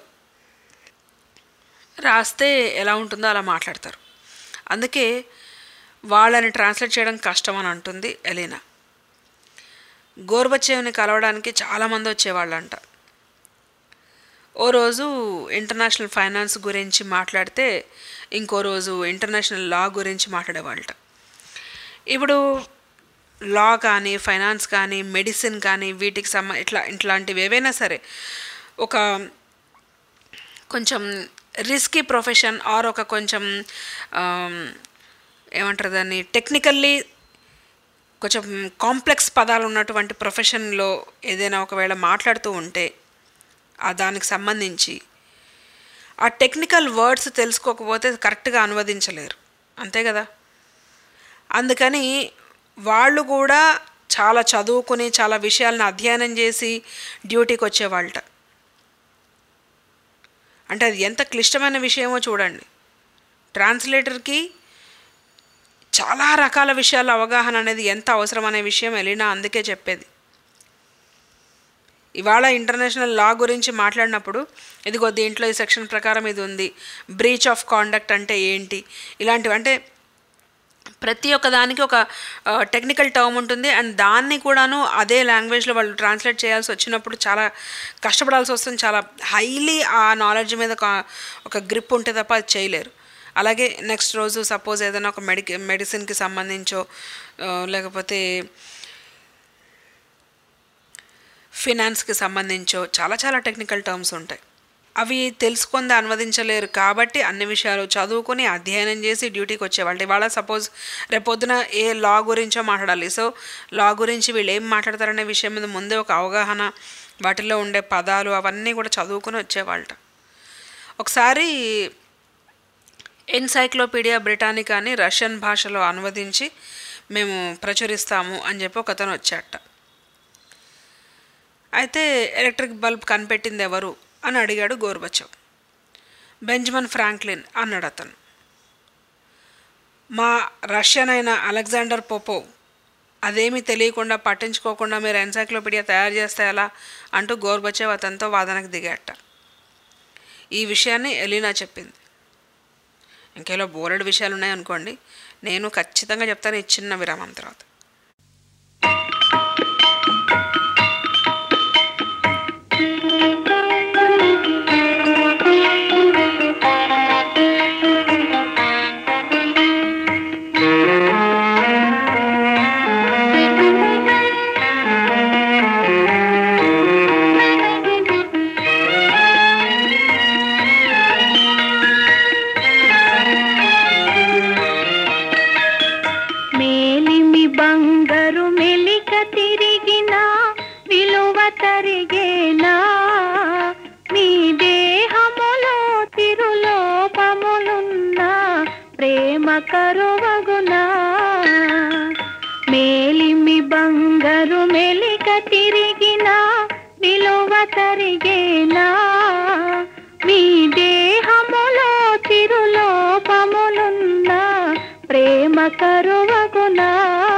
రాస్తే ఎలా ఉంటుందో అలా మాట్లాడతారు అందుకే వాళ్ళని ట్రాన్స్లేట్ చేయడం కష్టం అని అంటుంది ఎలీనా గోర్బచ్చేవ్ని కలవడానికి చాలామంది వచ్చేవాళ్ళంట ఓ రోజు ఇంటర్నేషనల్ ఫైనాన్స్ గురించి మాట్లాడితే ఇంకో రోజు ఇంటర్నేషనల్ లా గురించి మాట్లాడేవాళ్ళట ఇప్పుడు లా కానీ ఫైనాన్స్ కానీ మెడిసిన్ కానీ వీటికి సంబ ఇట్లా ఇట్లాంటివి ఏవైనా సరే ఒక కొంచెం రిస్కీ ప్రొఫెషన్ ఆర్ ఒక కొంచెం ఆమ్, ఏమంటారు దాన్ని టెక్నికల్లీ కొంచెం కాంప్లెక్స్ పదాలు ఉన్నటువంటి ప్రొఫెషన్లో ఏదైనా ఒకవేళ మాట్లాడుతూ ఉంటే ఆ దానికి సంబంధించి ఆ టెక్నికల్ వర్డ్స్ తెలుసుకోకపోతే కరెక్ట్గా అనువదించలేరు అంతే కదా అందుకని వాళ్ళు కూడా చాలా చదువుకుని చాలా విషయాలను అధ్యయనం చేసి డ్యూటీకి వచ్చేవాళ్ళట అంటే అది ఎంత క్లిష్టమైన విషయమో చూడండి ట్రాన్స్లేటర్కి చాలా రకాల విషయాల అవగాహన అనేది ఎంత అవసరం అనే విషయం ఎలినా అందుకే చెప్పేది ఇవాళ ఇంటర్నేషనల్ లా గురించి మాట్లాడినప్పుడు ఇదిగో దీంట్లో ఈ సెక్షన్ ప్రకారం ఇది ఉంది బ్రీచ్ ఆఫ్ కాండక్ట్ అంటే ఏంటి ఇలాంటివి అంటే ప్రతి ఒక్క దానికి ఒక టెక్నికల్ టర్మ్ ఉంటుంది అండ్ దాన్ని కూడాను అదే లాంగ్వేజ్లో వాళ్ళు ట్రాన్స్లేట్ చేయాల్సి వచ్చినప్పుడు చాలా కష్టపడాల్సి వస్తుంది చాలా హైలీ ఆ నాలెడ్జ్ మీద ఒక ఒక గ్రిప్ ఉంటే తప్ప అది చేయలేరు అలాగే నెక్స్ట్ రోజు సపోజ్ ఏదైనా ఒక మెడికి మెడిసిన్కి సంబంధించో ఆ, లేకపోతే ఫినాన్స్కి సంబంధించో చాలా చాలా టెక్నికల్ టర్మ్స్ ఉంటాయి అవి తెలుసుకుంది అనువదించలేరు కాబట్టి అన్ని విషయాలు చదువుకొని అధ్యయనం చేసి డ్యూటీకి వచ్చేవాళ్ళు ఇవాళ సపోజ్ రేపొద్దున ఏ లా గురించో మాట్లాడాలి సో లా గురించి వీళ్ళు ఏం మాట్లాడతారనే విషయం మీద ముందే ఒక అవగాహన వాటిలో ఉండే పదాలు అవన్నీ కూడా చదువుకుని వచ్చేవాళ్ళట ఒకసారి ఎన్సైక్లోపీడియా బ్రిటానికాని రష్యన్ భాషలో అనువదించి మేము ప్రచురిస్తాము అని చెప్పి ఒకతను వచ్చాట అయితే ఎలక్ట్రిక్ బల్బ్ కనిపెట్టింది ఎవరు అని అడిగాడు గోర్బచవ్ బెంజమిన్ ఫ్రాంక్లిన్ అన్నాడు అతను మా రష్యన్ అయిన అలెగ్జాండర్ పోపోవ్ అదేమీ తెలియకుండా పట్టించుకోకుండా మీరు ఎన్సైక్లోపీడియా తయారు చేస్తే ఎలా అంటూ గోర్బచవ్ అతనితో వాదనకు దిగాట ఈ విషయాన్ని ఎలీనా చెప్పింది ఇంకేలో బోలెడు విషయాలు ఉన్నాయనుకోండి నేను ఖచ్చితంగా చెప్తాను ఈ చిన్న విరామం తర్వాత మేలిమి బంగారు మెలిక తిరిగిన విలువ తరిగేనా మీ దేహములో తిరులోపములున్నా ప్రేమ కరువగునా మేలిమి బంగారు మెలిక తిరిగిన విలువ తరిగేనా మీ దేహములో తిరులోపములున్నా ప్రేమ కరువగునా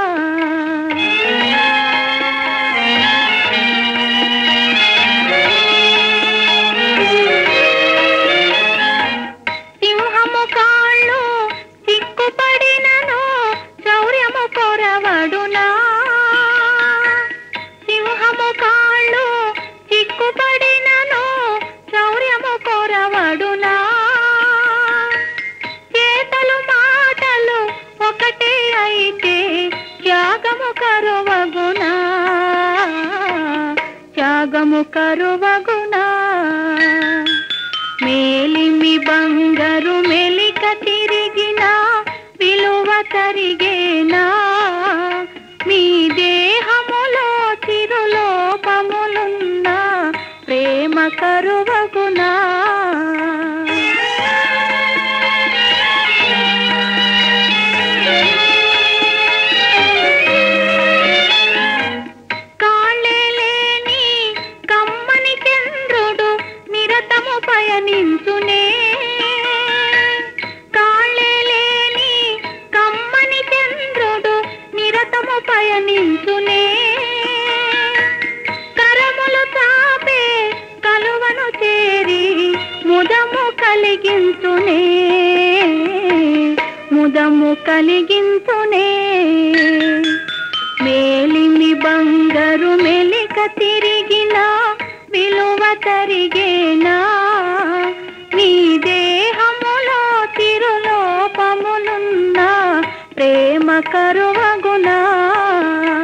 సింహము కాళ్ళు సిక్కుపడినను శౌర్యము కొరవడునా సింహము కాళ్ళు సిక్కుపడినను శౌర్యము కొరవడునా చేతలు మాటలు ఒకటే అయితే త్యాగము కరువగునా త్యాగము కరువగునా మేలిమి బంగారు మెలిక తిరిగిన విలువ తరిగేనా మీ దేహములో తిరులోపములున్నా ప్రేమ కరువగునా కాళ్ళే లేని కమ్మని చంద్రుడు నిరతము పయనించునే కాళ్ళే లేని కమ్మని చంద్రుడు నిరతము పయనించునే కరములు తాపే కలువను చేరి ముదము కలిగించునే ముదము కలిగించునే మేలిమి బంగారు మెలిక తిరిగిన విలువ తరిగేనా నీ దేహములో తిరులోపములున్నా ప్రేమ కరువగునా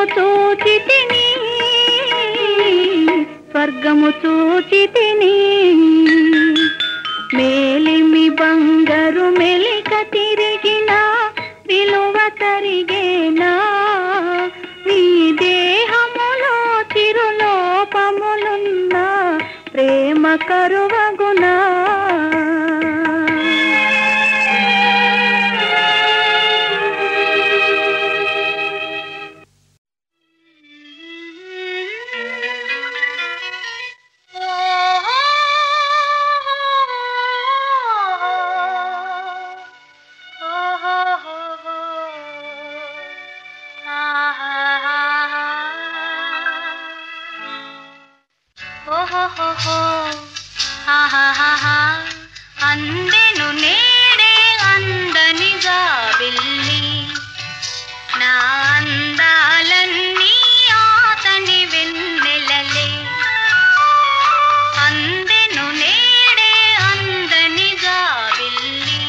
చూచితిని స్వర్గము చూచితిని మేలిమి బంగారు మెలిక తిరిగిన విలువ తరిగేనా నీ దేహములో చిరులోపములున్న ప్రేమ కరువగునా అందెను నేడే అందనిగా వెళ్ళి నా అందాలన్నీ ఆతని వెన్నెలలే అందెను నేడే అందనిగా వెళ్ళి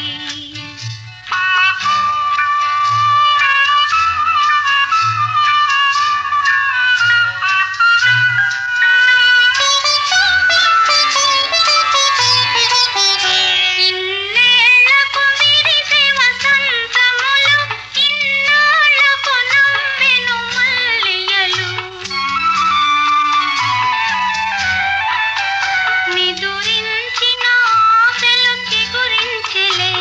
ఇన్నేళ్లకు విరిసే వసంతములు ఇన్నాళ్లకు నమ్మెను మల్లియలు నిదురించిన ఆశలు చిగురించెలే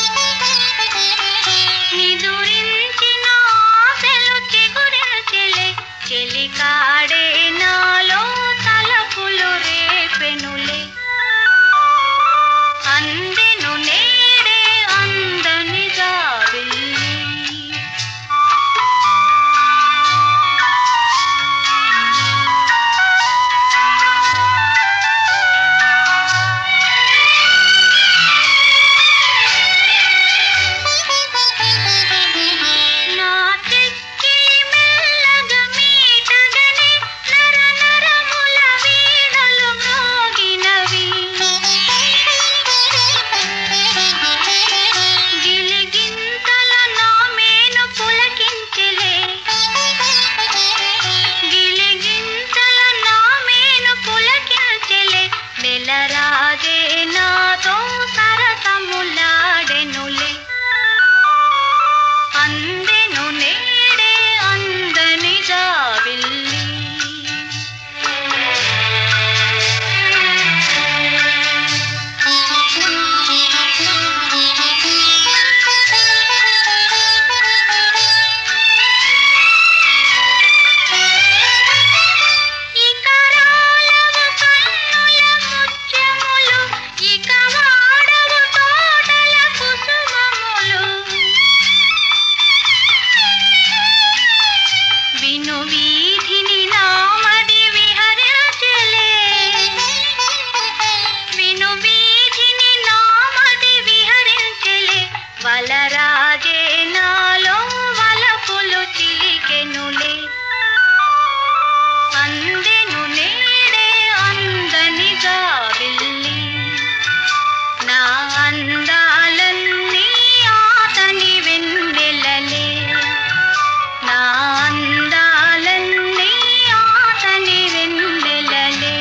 నిదురించిన ఆశలు చిగురించెలే చెలికాడే నాలో తలపులు రేపెనులే అందెను నేడే అందనిగా వెళ్ళి నా చెక్కిలి మెల్లగా మీటగనే నర నరముల వీణలు మ్రోగినవి గిలిగింతల నా మేను పులకించెలే గిలిగింతల నా మేను పులకించెలే నెలరాజే నాతో సరసములాడెనులే అందెను నేడే అందనిగా వెళ్ళి ఇక రాలవు కన్నుల ముత్యములు ఇక వాడవు తోటల కుసుమములు విను వీధిని నామది విహరించలే విను వీధిని నామది విహరించలే వలరాజే నాలో వలపులు చిలికెనులే అందెను నేడే అందనిగా వెళ్ళి నా అందాలన్నీ ఆతని వెన్నెలలే నా అందాలన్నీ ఆతని వెన్నెలలే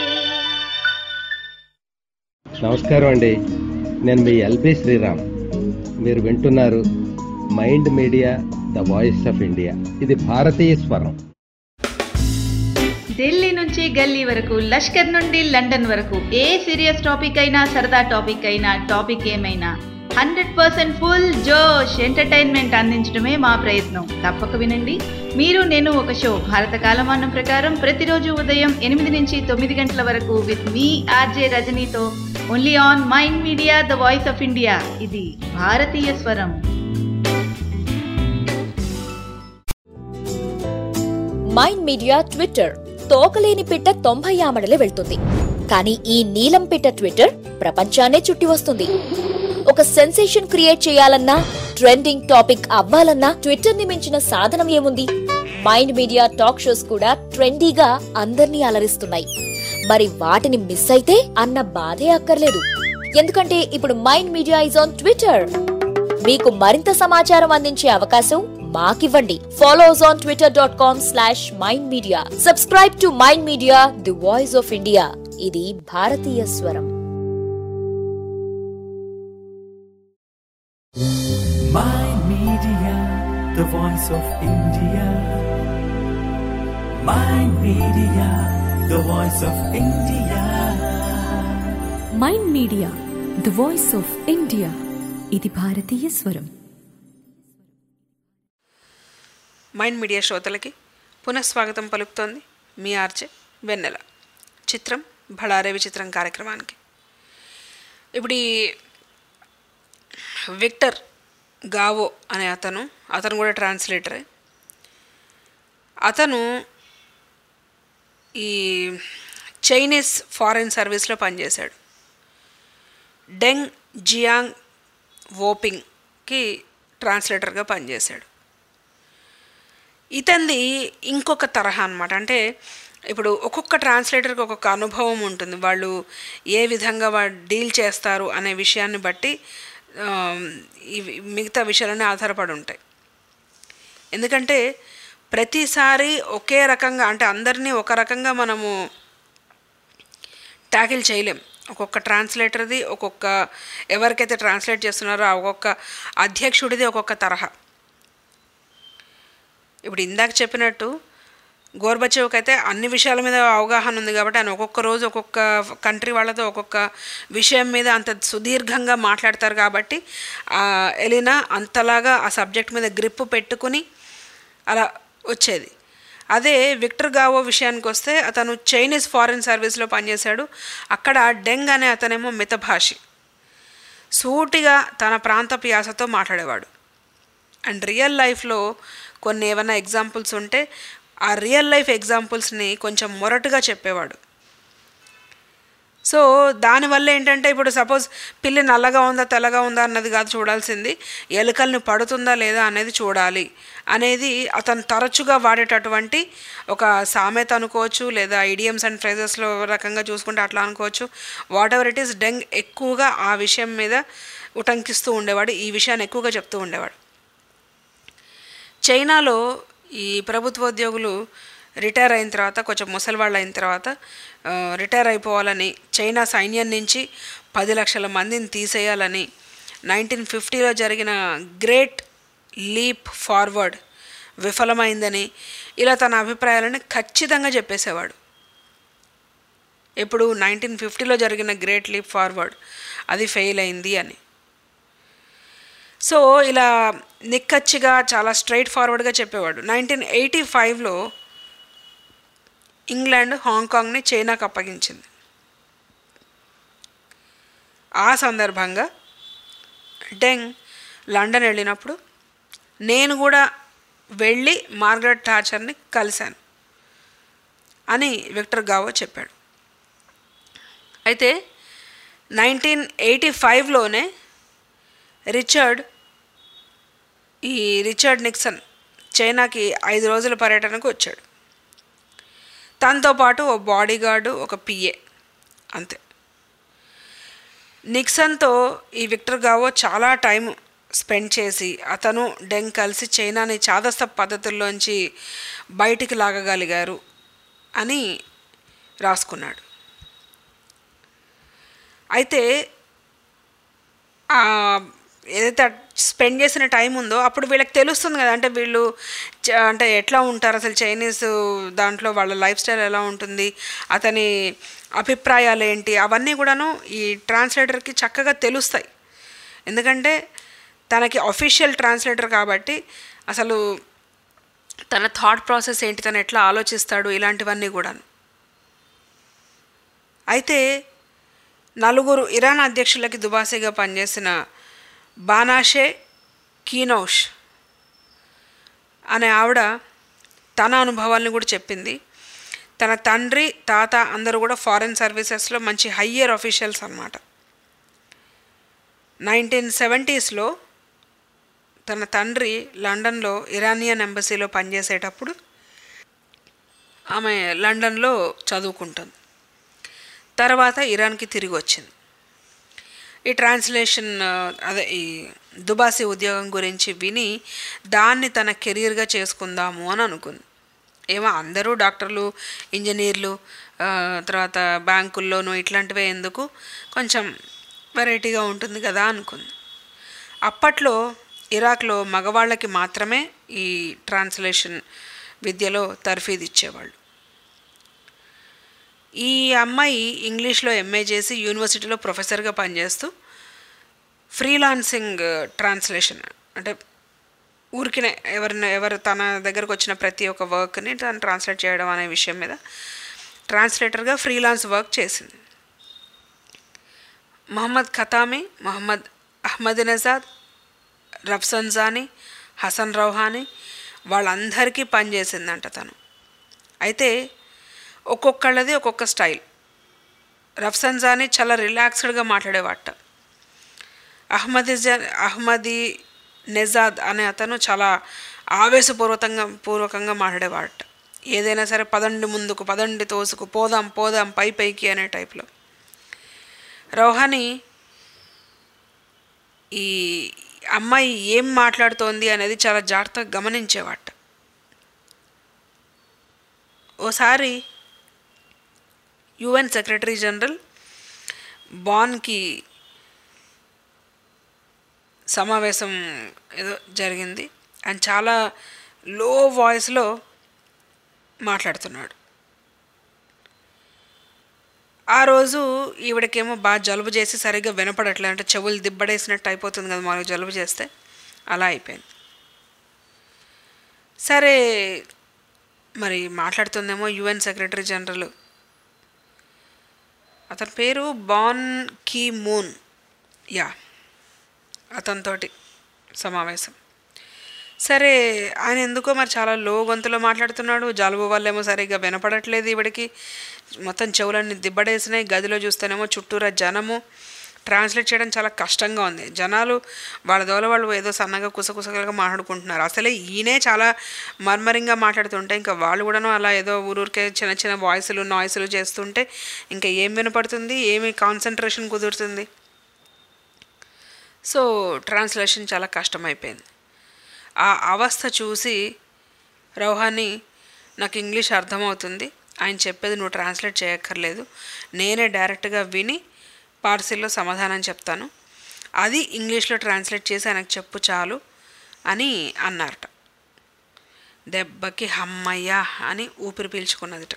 నమస్కారం అండి నేను మీ ఎల్బి శ్రీరామ్ మీరు వింటున్నారు Mind Media the voice of India ఇది భారతీయ స్వరం ఢిల్లీ నుంచి గల్లీ వరకు లష్కర్ నుండి లండన్ వరకు ఏ సీరియస్ టాపిక్ అయినా సరదా టాపిక్ అయినా టాపిక్ ఏమైనా హండ్రెడ్ పర్సెంట్ ఫుల్ జోష్ ఎంటర్టైన్మెంట్ అందించడమే మా ప్రయత్నం తప్పక వినండి మీరు నేను ఒక షో భారత కాలమానం ప్రకారం ప్రతిరోజు ఉదయం ఎనిమిది నుంచి తొమ్మిది గంటల వరకు విత్ మీ ఆర్జే రజనీతో only on Mind Media the voice of India ఇది భారతీయ స్వరం మైండ్ మీడియా ట్విట్టర్ తోకలేని పిట్ట తొంభై ఆమడలే వెళ్తుంది కానీ ఈ నీలం పిట్ట ట్విట్టర్ ప్రపంచాన్నే చుట్టి వస్తుంది ఒక సెన్సేషన్ క్రియేట్ చేయాలన్నా ట్రెండింగ్ టాపిక్ అవ్వాలన్నా ట్విట్టర్ ని మించిన సాధనం ఏముంది మైండ్ మీడియా టాక్ షోస్ కూడా ట్రెండీగా అందర్నీ అలరిస్తున్నాయి మరి వాటిని మిస్ అయితే అన్న బాధే అక్కర్లేదు ఎందుకంటే ఇప్పుడు Mind Media is on Twitter మీకు మరింత సమాచారం అందించే అవకాశం మాకివ్వండి follow us on Twitter dot com slash Mind Media subscribe to Mind Media the voice of India ఇది భారతీయ స్వరం My Media, the voice of India. My Media, the voice of India. Mind Media the voice of India ఇది భారతీయ స్వరం mind media శ్రోతలకి పునఃస్వాగతం పలుకుతోంది మీ RJ వెన్నెల చిత్రం భళారే విచిత్రం కార్యక్రమానికి ఇప్పుడు ఈ విక్టర్ గావో అనే అతను అతను కూడా ట్రాన్స్లేటరే అతను ఈ చైనీస్ ఫారిన్ సర్వీస్లో పనిచేశాడు డెంగ్ జియాంగ్ వోపింగ్కి ట్రాన్స్లేటర్గా పనిచేశాడు ఇతంది ఇంకొక తరహా అనమాట అంటే ఇప్పుడు ఒక్కొక్క ట్రాన్స్లేటర్కి ఒక్కొక్క అనుభవం ఉంటుంది వాళ్ళు ఏ విధంగా వాళ్ళు డీల్ చేస్తారు అనే విషయాన్ని బట్టి ఆ, ఇవి మిగతా విషయాలన్నీ ఆధారపడి ఉంటాయి ఎందుకంటే ప్రతిసారి ఒకే రకంగా అంటే అందరినీ ఒక రకంగా మనము ట్యాకిల్ చేయలేం ఒక్కొక్క ట్రాన్స్లేటర్ది ఒక్కొక్క ఎవరికైతే ట్రాన్స్లేట్ చేస్తున్నారో ఆ ఒక్కొక్క అధ్యక్షుడిది ఒక్కొక్క తరహా ఇప్పుడు ఇందాక చెప్పినట్టు గోర్బచేవ్కి అయితే అన్ని విషయాల మీద అవగాహన ఉంది కాబట్టి ఆయన ఒక్కొక్క రోజు ఒక్కొక్క కంట్రీ వాళ్ళతో ఒక్కొక్క విషయం మీద అంత సుదీర్ఘంగా మాట్లాడతారు కాబట్టి ఆ ఎలినా అంతలాగా ఆ సబ్జెక్ట్ మీద గ్రిప్ పెట్టుకుని అలా వచ్చేది అదే విక్టర్ గావో విషయానికి వస్తే అతను చైనీస్ ఫారిన్ సర్వీస్లో పనిచేశాడు అక్కడ డెంగ్ అనే అతనేమో మితభాషి సూటిగా తన ప్రాంత యాసతో మాట్లాడేవాడు అండ్ రియల్ లైఫ్లో కొన్ని ఏమైనా ఎగ్జాంపుల్స్ ఉంటే ఆ రియల్ లైఫ్ ఎగ్జాంపుల్స్ని కొంచెం మొరటుగా చెప్పేవాడు సో దానివల్ల ఏంటంటే ఇప్పుడు సపోజ్ పిల్లి నల్లగా ఉందా తెల్లగా ఉందా అన్నది కాదు చూడాల్సింది ఎలుకల్ని పడుతుందా లేదా అనేది చూడాలి అనేది అతను తరచుగా వాడేటటువంటి ఒక సామెత అనుకోవచ్చు లేదా ఐడియమ్స్ అండ్ ఫ్రేజెస్లో రకంగా చూసుకుంటే అట్లా అనుకోవచ్చు whatever it is Deng ఎక్కువగా ఆ విషయం మీద ఉటంకిస్తూ ఉండేవాడు ఈ విషయాన్ని ఎక్కువగా చెప్తూ ఉండేవాడు చైనాలో ఈ ప్రభుత్వ ఉద్యోగులు రిటైర్ అయిన తర్వాత కొంచెం ముసలివాళ్ళు అయిన తర్వాత ఆ, రిటైర్ అయిపోవాలని చైనా సైన్యం నుంచి పది లక్షల మందిని తీసేయాలని నైన్టీన్ ఫిఫ్టీలో జరిగిన గ్రేట్ లీప్ ఫార్వర్డ్ విఫలమైందని ఇలా తన అభిప్రాయాలను ఖచ్చితంగా చెప్పేసేవాడు ఇప్పుడు నైన్టీన్ ఫిఫ్టీలో జరిగిన గ్రేట్ లీప్ ఫార్వర్డ్ అది ఫెయిల్ అయింది అని సో ఇలా నిక్కచ్చిగా చాలా స్ట్రైట్ ఫార్వర్డ్గా చెప్పేవాడు నైన్టీన్ ఎయిటీ ఫైవ్లో ఇంగ్లాండ్ హాంకాంగ్ని చైనాకు అప్పగించింది ఆ సందర్భంగా డెంగ్ లండన్ వెళ్ళినప్పుడు నేను కూడా వెళ్ళి మార్గరెట్ టాచర్ని కలిశాను అని విక్టర్ గావో చెప్పాడు అయితే నైన్టీన్ ఎయిటీ ఫైవ్లోనే రిచర్డ్ ఈ రిచర్డ్ నిక్సన్ చైనాకి ఐదు రోజుల పర్యటనకు వచ్చాడు తనతో పాటు ఓ బాడీ గార్డు ఒక పిఏ అంతే నిక్సన్తో ఈ విక్టర్ గావో చాలా టైం స్పెండ్ చేసి అతను డెంగ్ కలిసి చైనాని చాదస్త పద్ధతుల్లోంచి బయటికి లాగగలిగారు అని రాసుకున్నాడు అయితే ఆ ఏదైతే స్పెండ్ చేసిన టైం ఉందో అప్పుడు వీళ్ళకి తెలుస్తుంది కదా అంటే వీళ్ళు చ- అంటే ఎట్లా ఉంటారు అసలు చైనీస్ దాంట్లో వాళ్ళ లైఫ్ స్టైల్ ఎలా ఉంటుంది అతని అభిప్రాయాలు ఏంటి అవన్నీ కూడాను ఈ ట్రాన్స్లేటర్కి చక్కగా తెలుస్తాయి ఎందుకంటే తనకి అఫీషియల్ ట్రాన్స్లేటర్ కాబట్టి అసలు తన థాట్ ప్రాసెస్ ఏంటి తను ఎట్లా ఆలోచిస్తాడు ఇలాంటివన్నీ కూడాను అయితే నలుగురు ఇరాన్ అధ్యక్షులకి దుబాసీగా పనిచేసిన బానాషే కీనౌష్ అనే ఆవిడ తన అనుభవాల్ని కూడా చెప్పింది తన తండ్రి తాత అందరూ కూడా ఫారెన్ సర్వీసెస్లో మంచి హయ్యర్ అఫీషియల్స్ అనమాట నైన్టీన్ సెవెంటీస్లో తన తండ్రి లండన్లో ఇరానియన్ ఎంబసీలో పనిచేసేటప్పుడు ఆమె లండన్లో చదువుకుంటుంది తర్వాత ఇరాన్కి తిరిగి వచ్చింది ఈ ట్రాన్స్లేషన్ ఆ, అదే ఈ దుబాసి ఉద్యోగం గురించి విని దాన్ని తన కెరీర్గా చేసుకుందాము అని అనుకుంది ఏమో అందరూ డాక్టర్లు ఇంజనీర్లు ఆ, తర్వాత బ్యాంకుల్లోనూ ఇట్లాంటివే ఎందుకు కొంచెం వెరైటీగా ఉంటుంది కదా అనుకుంది అప్పట్లో ఇరాక్లో మగవాళ్ళకి మాత్రమే ఈ ట్రాన్స్లేషన్ విద్యలో తర్ఫీదు ఇచ్చేవాళ్ళు ఈ అమ్మాయి ఇంగ్లీష్లో ఎంఏ చేసి యూనివర్సిటీలో ప్రొఫెసర్గా పనిచేస్తూ ఫ్రీలాన్సింగ్ ట్రాన్స్లేషన్ అంటే ఊరికినే ఎవరిని ఎవరు తన దగ్గరకు వచ్చిన ప్రతి ఒక్క వర్క్ని తను ట్రాన్స్లేట్ చేయడం అనే విషయం మీద ట్రాన్స్లేటర్గా ఫ్రీలాన్స్ వర్క్ చేసింది మొహమ్మద్ ఖతామి మొహమ్మద్ అహ్మదినజాద్ రఫ్సన్జానీ హసన్ రౌహానీ వాళ్ళందరికీ పనిచేసిందంట తను అయితే ఒక్కొక్కళ్ళది ఒక్కొక్క స్టైల్ రఫ్సన్జానీ చాలా రిలాక్స్డ్గా మాట్లాడేవాట అహ్మదిజా అహ్మదీ నెజాద్ అనే అతను చాలా ఆవేశపూర్వకంగా పూర్వకంగా మాట్లాడేవాట ఏదైనా సరే పదండి ముందుకు పదండి తోసుకు పోదాం పోదాం పై పైకి అనే టైప్లో రౌహానీ ఈ అమ్మాయి ఏం మాట్లాడుతోంది అనేది చాలా జాగ్రత్తగా గమనించేవాట ఓసారి యుఎన్ సెక్రటరీ జనరల్ బాన్కి సమావేశం ఏదో జరిగింది అండ్ చాలా లో వాయిస్లో మాట్లాడుతున్నాడు ఆ రోజు ఈవిడకేమో బాగా జలుబు చేసి సరిగ్గా వినపడట్లేదు అంటే చెవులు దిబ్బడేసినట్టు అయిపోతుంది కదా మనకు జలుబు చేస్తే అలా అయిపోయింది సరే మరి మాట్లాడుతుందేమో యుఎన్ సెక్రటరీ జనరల్ అతని పేరు బాన్ కీ మూన్ యా అతనితోటి సమావేశం సరే ఆయన ఎందుకో మరి చాలా లో గొంతులో మాట్లాడుతున్నాడు జలుబు వల్లేమో సరిగ్గా వినపడట్లేదు ఈవిడికి మొత్తం చెవులన్నీ దిబ్బడేసినాయి గదిలో చూస్తేనేమో చుట్టూరా జనము ట్రాన్స్లేట్ చేయడం చాలా కష్టంగా ఉంది జనాలు వాళ్ళ దోల వాళ్ళు ఏదో సన్నగా కుసకుసగా మాట్లాడుకుంటున్నారు అసలే ఈయనే చాలా మర్మరింగా మాట్లాడుతుంటే ఇంకా వాళ్ళు కూడాను అలా ఏదో ఊరూరికే చిన్న చిన్న వాయిస్లు నాయిస్లు చేస్తుంటే ఇంకా ఏం వినపడుతుంది ఏమి కాన్సన్ట్రేషన్ కుదురుతుంది సో ట్రాన్స్లేషన్ చాలా కష్టమైపోయింది ఆ అవస్థ చూసి రౌహాని నాకు ఇంగ్లీష్ అర్థమవుతుంది ఆయన చెప్పేది నువ్వు ట్రాన్స్లేట్ చేయక్కర్లేదు నేనే డైరెక్ట్గా విని పార్సిల్లో సమాధానం చెప్తాను అది ఇంగ్లీష్లో ట్రాన్స్లేట్ చేసి ఆయనకు చెప్పు చాలు అని అన్నారట దెబ్బకి హమ్మయ్యా అని ఊపిరి పీల్చుకున్నదిట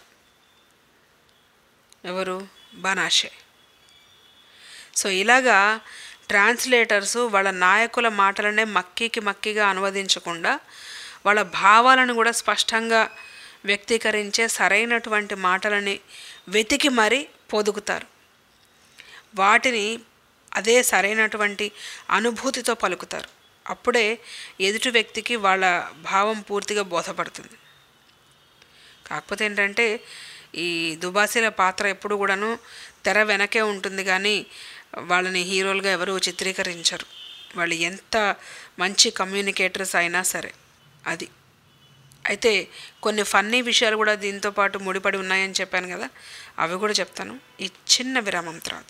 ఎవరు బనాషే సో ఇలాగా ట్రాన్స్లేటర్సు వాళ్ళ నాయకుల మాటలనే మక్కికి మక్కిగా అనువదించకుండా వాళ్ళ భావాలను కూడా స్పష్టంగా వ్యక్తీకరించే సరైనటువంటి మాటలని వెతికి మరీ పొదుగుతారు వాటిని అదే సరైనటువంటి అనుభూతితో పలుకుతారు అప్పుడే ఎదుటి వ్యక్తికి వాళ్ళ భావం పూర్తిగా బోధపడుతుంది కాకపోతే ఏంటంటే ఈ దుబాసీల పాత్ర ఎప్పుడు కూడాను తెర వెనకే ఉంటుంది కానీ వాళ్ళని హీరోలుగా ఎవరు చిత్రీకరించరు వాళ్ళు ఎంత మంచి కమ్యూనికేటర్స్ అయినా సరే అది అయితే కొన్ని ఫన్నీ విషయాలు కూడా దీంతో పాటు ముడిపడి ఉన్నాయని చెప్పాను కదా అవి కూడా చెప్తాను ఈ చిన్న విరామం తర్వాత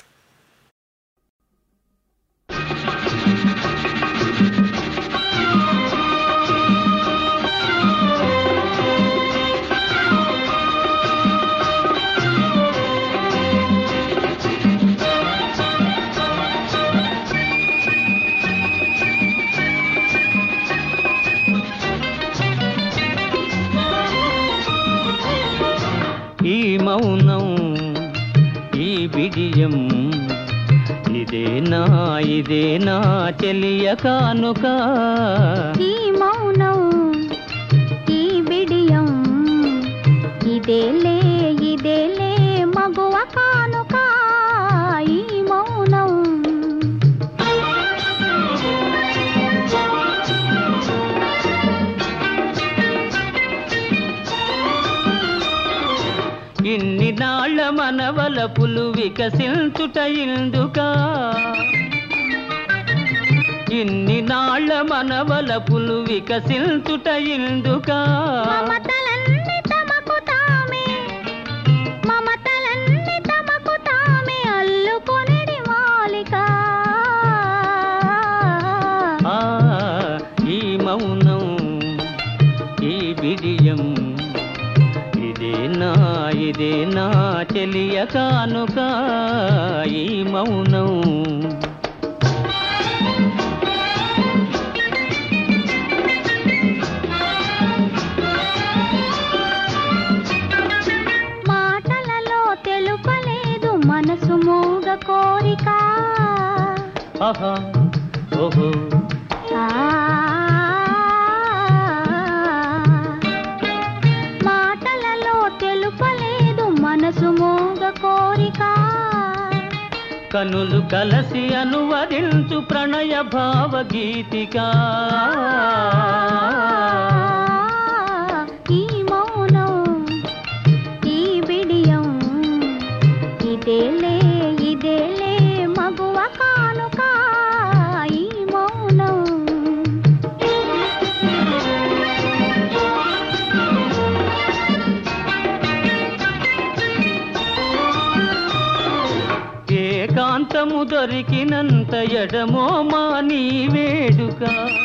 ఈ మౌనం ఈ బిడియం ఇదేనా ఇదేనా చెలియ కానుక ఈ మౌనం ఈ బిడియం ఇదేలే ఇదేలే మగువ కానుక ఈ మౌనం ఇన్ని నాళ్ళ మనవల పులు వికసించుట ఇందుకా ఇన్ని నాళ్ళ మనవల పులు వికసించుట ఇందుకా మమతలన్నీ తమకు తామే మమతలన్నీ తమకు తామే అల్లుకొనిడి మాలిక ఇదే నా చెలియ కానుక ఈ మౌనం మాటలలో తెలుపలేదు మనసు మూగ కోరిక ఆహా ఓహో ఆ, మాటలలో తెలుపలేదు మనసు మూగ కోరిక కనులు కలసి అనువదించు ప్రణయ భావగీతిక ఈ మౌనం ఈ బిడియం ఇదేలే ఇదేలే మగువ కానుక ఈ మౌనం ఏకాంతము దొరికినంత ఎడమో మా నీ వేడుక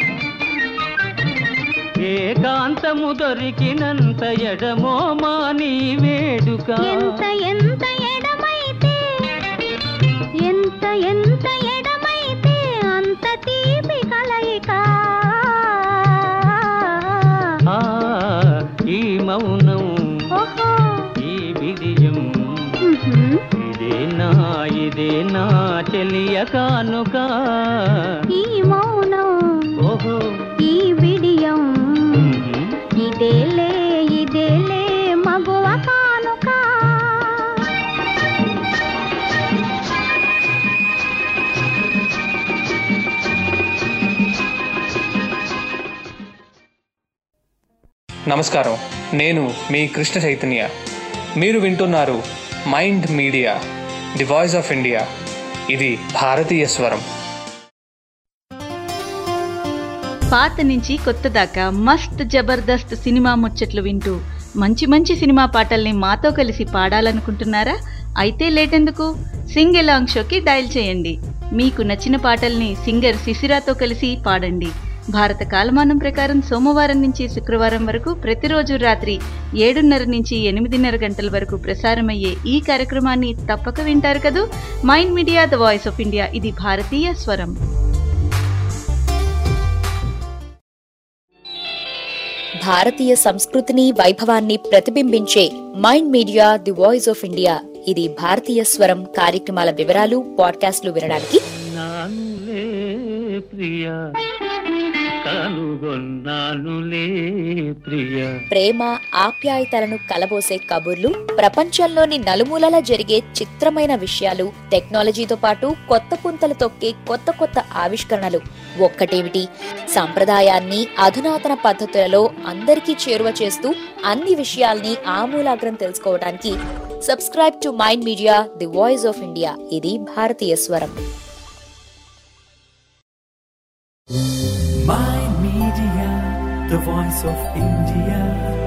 ఏకాంతము దొరికినంత ఎడమో మా నీ వేడుక ఎంత ఎంత ఎడమైతే ఎంత ఎంత ఎడమైతే అంత తీపి కలయిక ఆ, ఈ మౌనం ఓహో ఈ విజయం ఉహుం. ఇదే నా ఇదే నా చెలియ కానుక ఈ మౌనం ఓహో ఈ బిడియం ఉహుం. ఇదేలే ఇదేలే మగువ కానుక నమస్కారం నేను మీ కృష్ణ చైతన్య మీరు వింటున్నారు Mind Media the voice of India ఇది భారతీయ స్వరం పాత నుంచి కొత్త దాకా మస్త్ జబర్దస్త్ సినిమా ముచ్చట్లు వింటూ మంచి మంచి సినిమా పాటల్ని మాతో కలిసి పాడాలనుకుంటున్నారా అయితే లేటెందుకు సింగ్ ఎలాంగ్ షోకి డయల్ చేయండి మీకు నచ్చిన పాటల్ని సింగర్ శిశిరాతో కలిసి పాడండి భారత కాలమానం ప్రకారం సోమవారం నుంచి శుక్రవారం వరకు ప్రతిరోజు రాత్రి ఏడున్నర నుంచి ఎనిమిదిన్నర గంటల వరకు ప్రసారమయ్యే ఈ కార్యక్రమాన్ని తప్పక వింటారు కదూ Mind Media the voice of India ఇది భారతీయ స్వరం భారతీయ సంస్కృతిని వైభవాన్ని ప్రతిబింబించే Mind Media the voice of India ఇది భారతీయ స్వరం కార్యక్రమాల వివరాలు పాడ్కాస్ట్లు వినడానికి నానులే ప్రియ కనుగొన్నానులే ప్రియ ప్రేమ ఆప్యాయతలను కలబోసే కబుర్లు ప్రపంచంలోని నలుమూలల జరిగే చిత్రమైన విషయాలు టెక్నాలజీతో పాటు కొత్త పుంతలు తొక్కే కొత్త కొత్త ఆవిష్కరణలు ఒక్కటేమిటి సంప్రదాయాన్ని అధునాతన పద్ధతులలో అందరికీ చేరువ చేస్తూ అన్ని విషయాల్ని ఆమూలాగ్రం తెలుసుకోవడానికి subscribe to Mind Media the voice of India ఇది భారతీయ స్వరం Mind Media, the voice of India.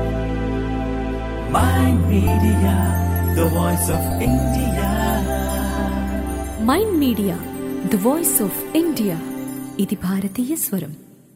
Mind Media, the voice of India. Mind Media the voice of India ఇది భారతీయ స్వరం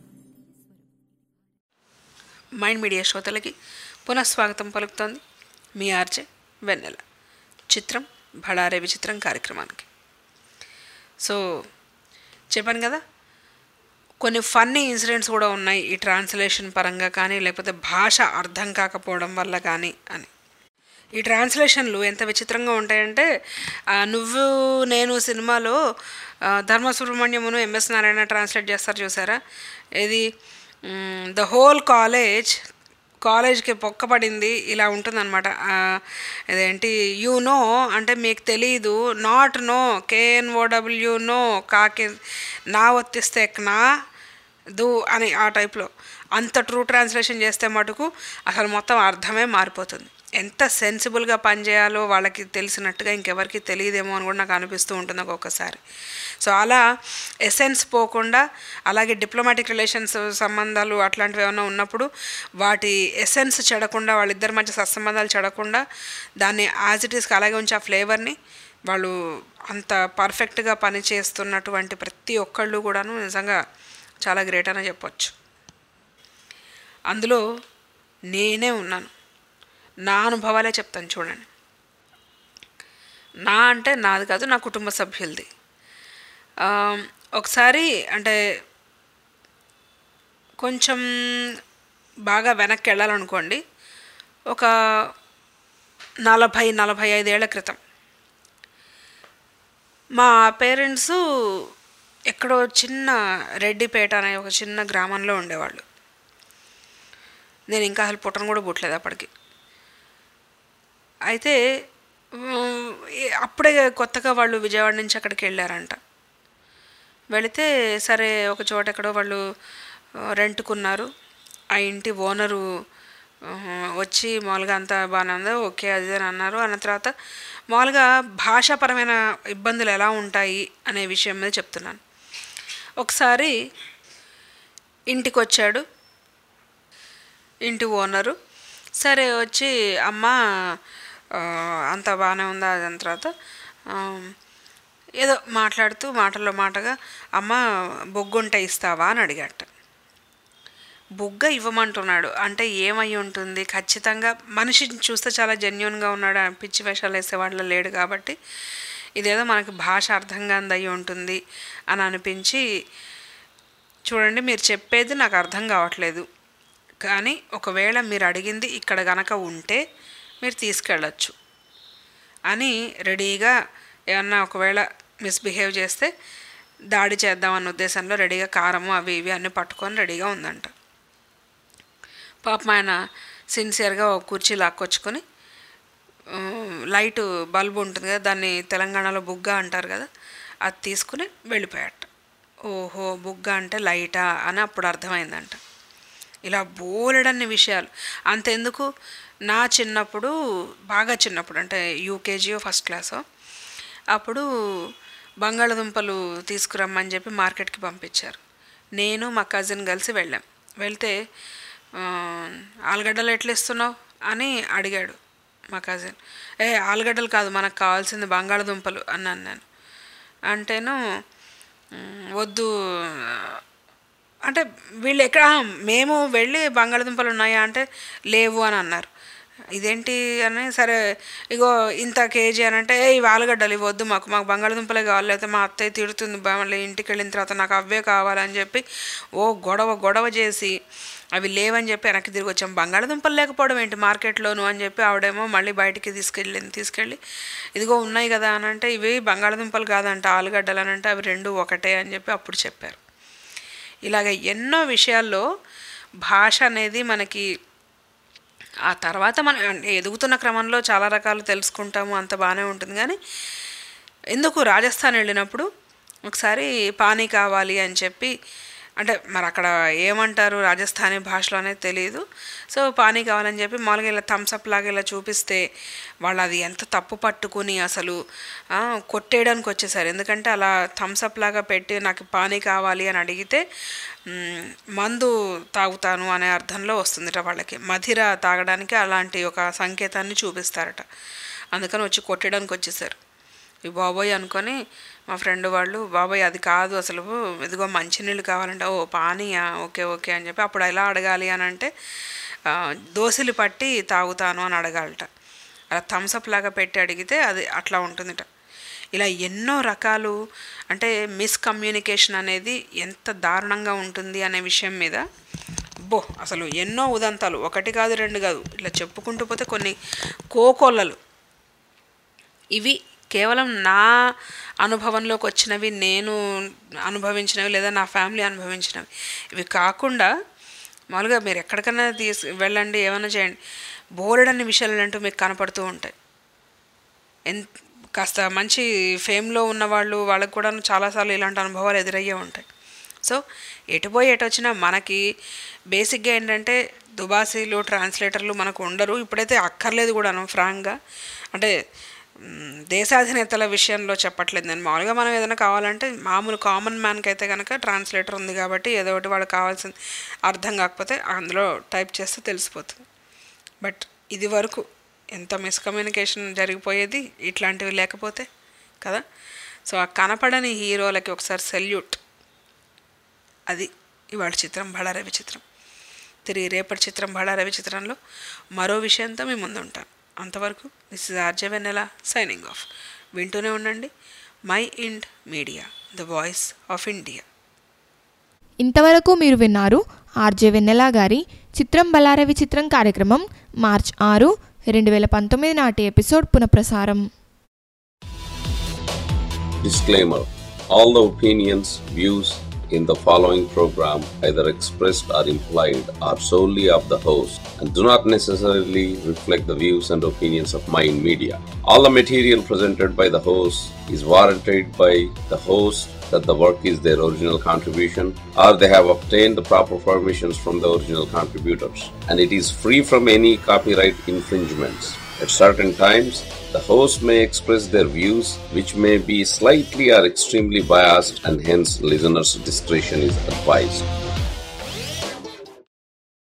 మైండ్ మీడియా శ్రోతలకి పునఃస్వాగతం పలుకుతోంది మీ ఆర్జే వెన్నెల చిత్రం భడారే విచిత్రం కార్యక్రమానికి సో చెప్పాను కదా కొన్ని ఫన్నీ ఇన్సిడెంట్స్ కూడా ఉన్నాయి ఈ ట్రాన్స్లేషన్ పరంగా కానీ లేకపోతే భాష అర్థం కాకపోవడం వల్ల కానీ అని ఈ ట్రాన్స్లేషన్లు ఎంత విచిత్రంగా ఉంటాయంటే ఆ, నువ్వు నేను సినిమాలో ఆ, ధర్మ సుబ్రహ్మణ్యమును ఎంఎస్ నారాయణ ట్రాన్స్లేట్ చేస్తారు చూసారా ఇది ద హోల్ కాలేజ్ కాలేజ్కి పొక్కపడింది ఇలా ఉంటుందన్నమాట ఆ, ఇదేంటి యు నో అంటే మీకు తెలీదు నాట్ నో కేఎన్ఓడబ్ల్యూ నో కాకి నా ఒత్తిస్తే నా దు అని ఆ టైప్లో అంత ట్రూ ట్రాన్స్లేషన్ చేస్తే మటుకు అసలు మొత్తం అర్థమే మారిపోతుంది ఎంత సెన్సిబుల్గా పనిచేయాలో వాళ్ళకి తెలిసినట్టుగా ఇంకెవరికి తెలియదేమో అని కూడా నాకు అనిపిస్తూ ఉంటుంది ఒక్కొక్కసారి సో అలా ఎసెన్స్ పోకుండా అలాగే డిప్లొమాటిక్ రిలేషన్స్ సంబంధాలు అట్లాంటివి ఏమైనా ఉన్నప్పుడు వాటి ఎసెన్స్ చెడకుండా వాళ్ళిద్దరి మధ్య సత్సంబంధాలు చెడకుండా దాన్ని యాజ్ ఇట్ ఈస్కి అలాగే ఉంచి ఆ ఫ్లేవర్ని వాళ్ళు అంత పర్ఫెక్ట్గా పనిచేస్తున్నటువంటి ప్రతి ఒక్కళ్ళు కూడాను నిజంగా చాలా గ్రేట్ అనే చెప్పొచ్చు అందులో నేనే ఉన్నాను నా అనుభవాలే చెప్తాను చూడండి నా అంటే నాది కాదు నా కుటుంబ సభ్యులది ఆ, ఒకసారి అంటే కొంచెం బాగా వెనక్కి వెళ్ళాలనుకోండి ఒక నలభై నలభై ఐదేళ్ల క్రితం మా పేరెంట్స్ ఎక్కడో చిన్న రెడ్డిపేట అనే ఒక చిన్న గ్రామంలో ఉండేవాళ్ళు నేను ఇంకా అసలు పుట్టను కూడా పుట్టలేదు అప్పటికి అయితే ఉమ్, ఏ- అప్పుడే కొత్తగా వాళ్ళు విజయవాడ నుంచి అక్కడికి వెళ్ళారంట వెళితే సరే ఒక చోట ఎక్కడో వాళ్ళు ఆ, రెంట్కున్నారు ఆ ఇంటి ఓనరు ఆహా, వచ్చి మామూలుగా అంతా బాగానే ఉందా ఓకే అది ఇది అని అన్నారు అన్న తర్వాత మామూలుగా భాషాపరమైన ఇబ్బందులు ఎలా ఉంటాయి అనే విషయం మీద చెప్తున్నాను ఒకసారి ఇంటికి వచ్చాడు ఇంటి ఓనరు సరే వచ్చి అమ్మ ఆ, అంతా బాగానే ఉందా దాని తర్వాత ఆ, ఏదో మాట్లాడుతూ మాటల్లో మాటగా అమ్మ బొగ్గుంట ఇస్తావా అని అడిగాట బుగ్గ ఇవ్వమంటున్నాడు అంటే ఏమై ఉంటుంది ఖచ్చితంగా మనిషిని చూస్తే చాలా జెన్యున్గా ఉన్నాడు ఆ పిచ్చి వేషాలు వేసేవాళ్ళ లేడు కాబట్టి ఇదేదో మనకి భాష అర్థం కాంది అయి ఉంటుంది అని అనిపించి చూడండి మీరు చెప్పేది నాకు అర్థం కావట్లేదు కానీ ఒకవేళ మీరు అడిగింది ఇక్కడ గనక ఉంటే మీరు తీసుకెళ్ళచ్చు అని రెడీగా ఏమన్నా ఒకవేళ మిస్బిహేవ్ చేస్తే దాడి చేద్దామన్న ఉద్దేశంలో రెడీగా కారము అవి ఇవి అన్నీ పట్టుకొని రెడీగా ఉందంట పాపం ఆయన సిన్సియర్గా ఒక కుర్చీ లాక్కొచ్చుకొని ఆ, లైట్ బల్బు ఉంటుంది కదా దాన్ని తెలంగాణలో బుగ్గ అంటారు కదా అది తీసుకుని వెళ్ళిపోయాట ఓహో బుగ్గ అంటే లైటా అని అప్పుడు అర్థమైందంట ఇలా బోలెడన్ని విషయాలు అంతెందుకు నా చిన్నప్పుడు బాగా చిన్నప్పుడు అంటే యూకేజీయో ఫస్ట్ క్లాసో అప్పుడు బంగాళదుంపలు తీసుకురమ్మని చెప్పి మార్కెట్కి పంపించారు నేను మా కజిన్ కలిసి వెళ్ళాం వెళ్తే ఆ, ఆలుగడ్డలు ఎట్లా ఇస్తున్నావు అని అడిగాడు మా కజిన్ ఏ ఆలుగడ్డలు కాదు మనకు కావాల్సింది బంగాళదుంపలు అన్నాను నేను అంటేను "మ్, వద్దు అంటే వీళ్ళు ఎక్కడ "ఆ, మేము వెళ్ళి బంగాళదుంపలు ఉన్నాయా అంటే లేవు అని అన్నారు ఇదేంటి అని సరే ఇగో ఇంత కేజీ అని అంటే "ఏ, ఇవి ఆలుగడ్డలు ఇవి వద్దు మాకు మాకు బంగాళదుంపలే కావాలి లేకపోతే మా అత్తయ్య తిడుతుంది బా- మళ్ళీ ఇంటికి వెళ్ళిన తర్వాత నాకు అవే కావాలని చెప్పి ఓ గొడవ గొడవ చేసి అవి లేవని చెప్పి వెనక్కి తిరిగి వచ్చాం బంగాళదుంపలు లేకపోవడం ఏంటి మార్కెట్లోను అని చెప్పి ఆవిడేమో మళ్ళీ బయటికి తీసుకెళ్ళింది తీసుకెళ్ళి ఇదిగో ఉన్నాయి కదా అని అంటే ఇవి బంగాళదుంపలు కాదంట ఆలుగడ్డలు అని అంటే అవి రెండు ఒకటే అని చెప్పి అప్పుడు చెప్పారు ఇలాగ ఎన్నో విషయాల్లో భాష అనేది మనకి ఆ తర్వాత మనం అంటే ఎదుగుతున్న క్రమంలో చాలా రకాలు తెలుసుకుంటాము అంత బాగానే ఉంటుంది కానీ ఎందుకు రాజస్థాన్ వెళ్ళినప్పుడు ఒకసారి పానీ కావాలి అని చెప్పి అంటే మరి అక్కడ ఏమంటారు రాజస్థానీ భాషలో అనేది తెలియదు సో పానీ కావాలని చెప్పి మామూలుగా ఇలా థమ్స్అప్ లాగా ఇలా చూపిస్తే వాళ్ళు అది ఎంత తప్పు పట్టుకుని అసలు ఆ, కొట్టేయడానికి వచ్చేసారు ఎందుకంటే అలా థమ్స్అప్ లాగా పెట్టి నాకు పానీ కావాలి అని అడిగితే మ్, మందు తాగుతాను అనే అర్థంలో వస్తుందిట వాళ్ళకి మధిర తాగడానికి అలాంటి ఒక సంకేతాన్ని చూపిస్తారట అందుకని వచ్చి కొట్టడానికి వచ్చేసారు ఈ బాబోయ్ అనుకొని మా ఫ్రెండ్ వాళ్ళు బాబోయ్ అది కాదు అసలు ఇదిగో మంచినీళ్ళు కావాలంటే ఓ పానీయా ఓకే ఓకే అని చెప్పి అప్పుడు ఎలా అడగాలి అని అంటే ఆ, దోశలు పట్టి తాగుతాను అని అడగాలట అలా థమ్స్అప్ లాగా పెట్టి అడిగితే అది అట్లా ఉంటుందిట ఇలా ఎన్నో రకాలు అంటే మిస్కమ్యూనికేషన్ అనేది ఎంత దారుణంగా ఉంటుంది అనే విషయం మీద బో అసలు ఎన్నో ఉదంతాలు ఒకటి కాదు రెండు కాదు ఇలా చెప్పుకుంటూ పోతే కొన్ని కోకొల్లలు ఇవి కేవలం నా అనుభవంలోకి వచ్చినవి నేను అనుభవించినవి లేదా నా ఫ్యామిలీ అనుభవించినవి ఇవి కాకుండా మామూలుగా మీరు ఎక్కడికైనా తీసు వెళ్ళండి ఏమైనా చేయండి బోలెడన్ని విషయాలు అంటూ మీకు కనపడుతూ ఉంటాయి ఎన్ కాస్త మంచి ఫేమ్లో ఉన్నవాళ్ళు వాళ్ళకి కూడా చాలాసార్లు ఇలాంటి అనుభవాలు ఎదురయ్యే ఉంటాయి సో ఎటు పోయి ఎటు వచ్చినా మనకి బేసిక్గా ఏంటంటే దుబాసీలు ట్రాన్స్లేటర్లు మనకు ఉండరు ఇప్పుడైతే అక్కర్లేదు కూడాను ఫ్రాంక్గా అంటే మ్, దేశాధినేతల విషయంలో చెప్పట్లేదు నేను మామూలుగా మనం ఏదైనా కావాలంటే మామూలు కామన్ మ్యాన్కి అయితే కనుక ట్రాన్స్లేటర్ ఉంది కాబట్టి ఏదో ఒకటి వాడికి కావాల్సింది అర్థం కాకపోతే అందులో టైప్ చేస్తే తెలిసిపోతుంది బట్ ఇది వరకు ఎంత మిస్కమ్యూనికేషన్ జరిగిపోయేది ఇట్లాంటివి లేకపోతే కదా సో ఆ కనపడని హీరోలకి ఒకసారి సెల్యూట్ అది ఇవాళ చిత్రం బళారవి చిత్రం తిరిగి రేపటి చిత్రం బళారవి చిత్రంలో మరో విషయంతో మీ ముందు ఉంటాను అంతవరకు this is RJ Vennela signing off వింటూనే ఉండండి Mind Media the voice of India ఇంతవరకు మీరు విన్నారు ఆర్జే వెన్నెల గారి చిత్రం బలారవి చిత్రం కార్యక్రమం మార్చ్ ఆరు రెండు వేల పంతొమ్మిది నాటి ఎపిసోడ్ పునఃప్రసారం Disclaimer All the opinions, views in the following program, either expressed or implied, are solely of the host and do not necessarily reflect the views and opinions of Mind Media. All the material presented by the host is warranted by the host that the work is their original contribution or they have obtained the proper permissions from the original contributors and it is free from any copyright infringements. At certain times, the host may express their views, which may be slightly or extremely biased, and hence listeners' discretion is advised.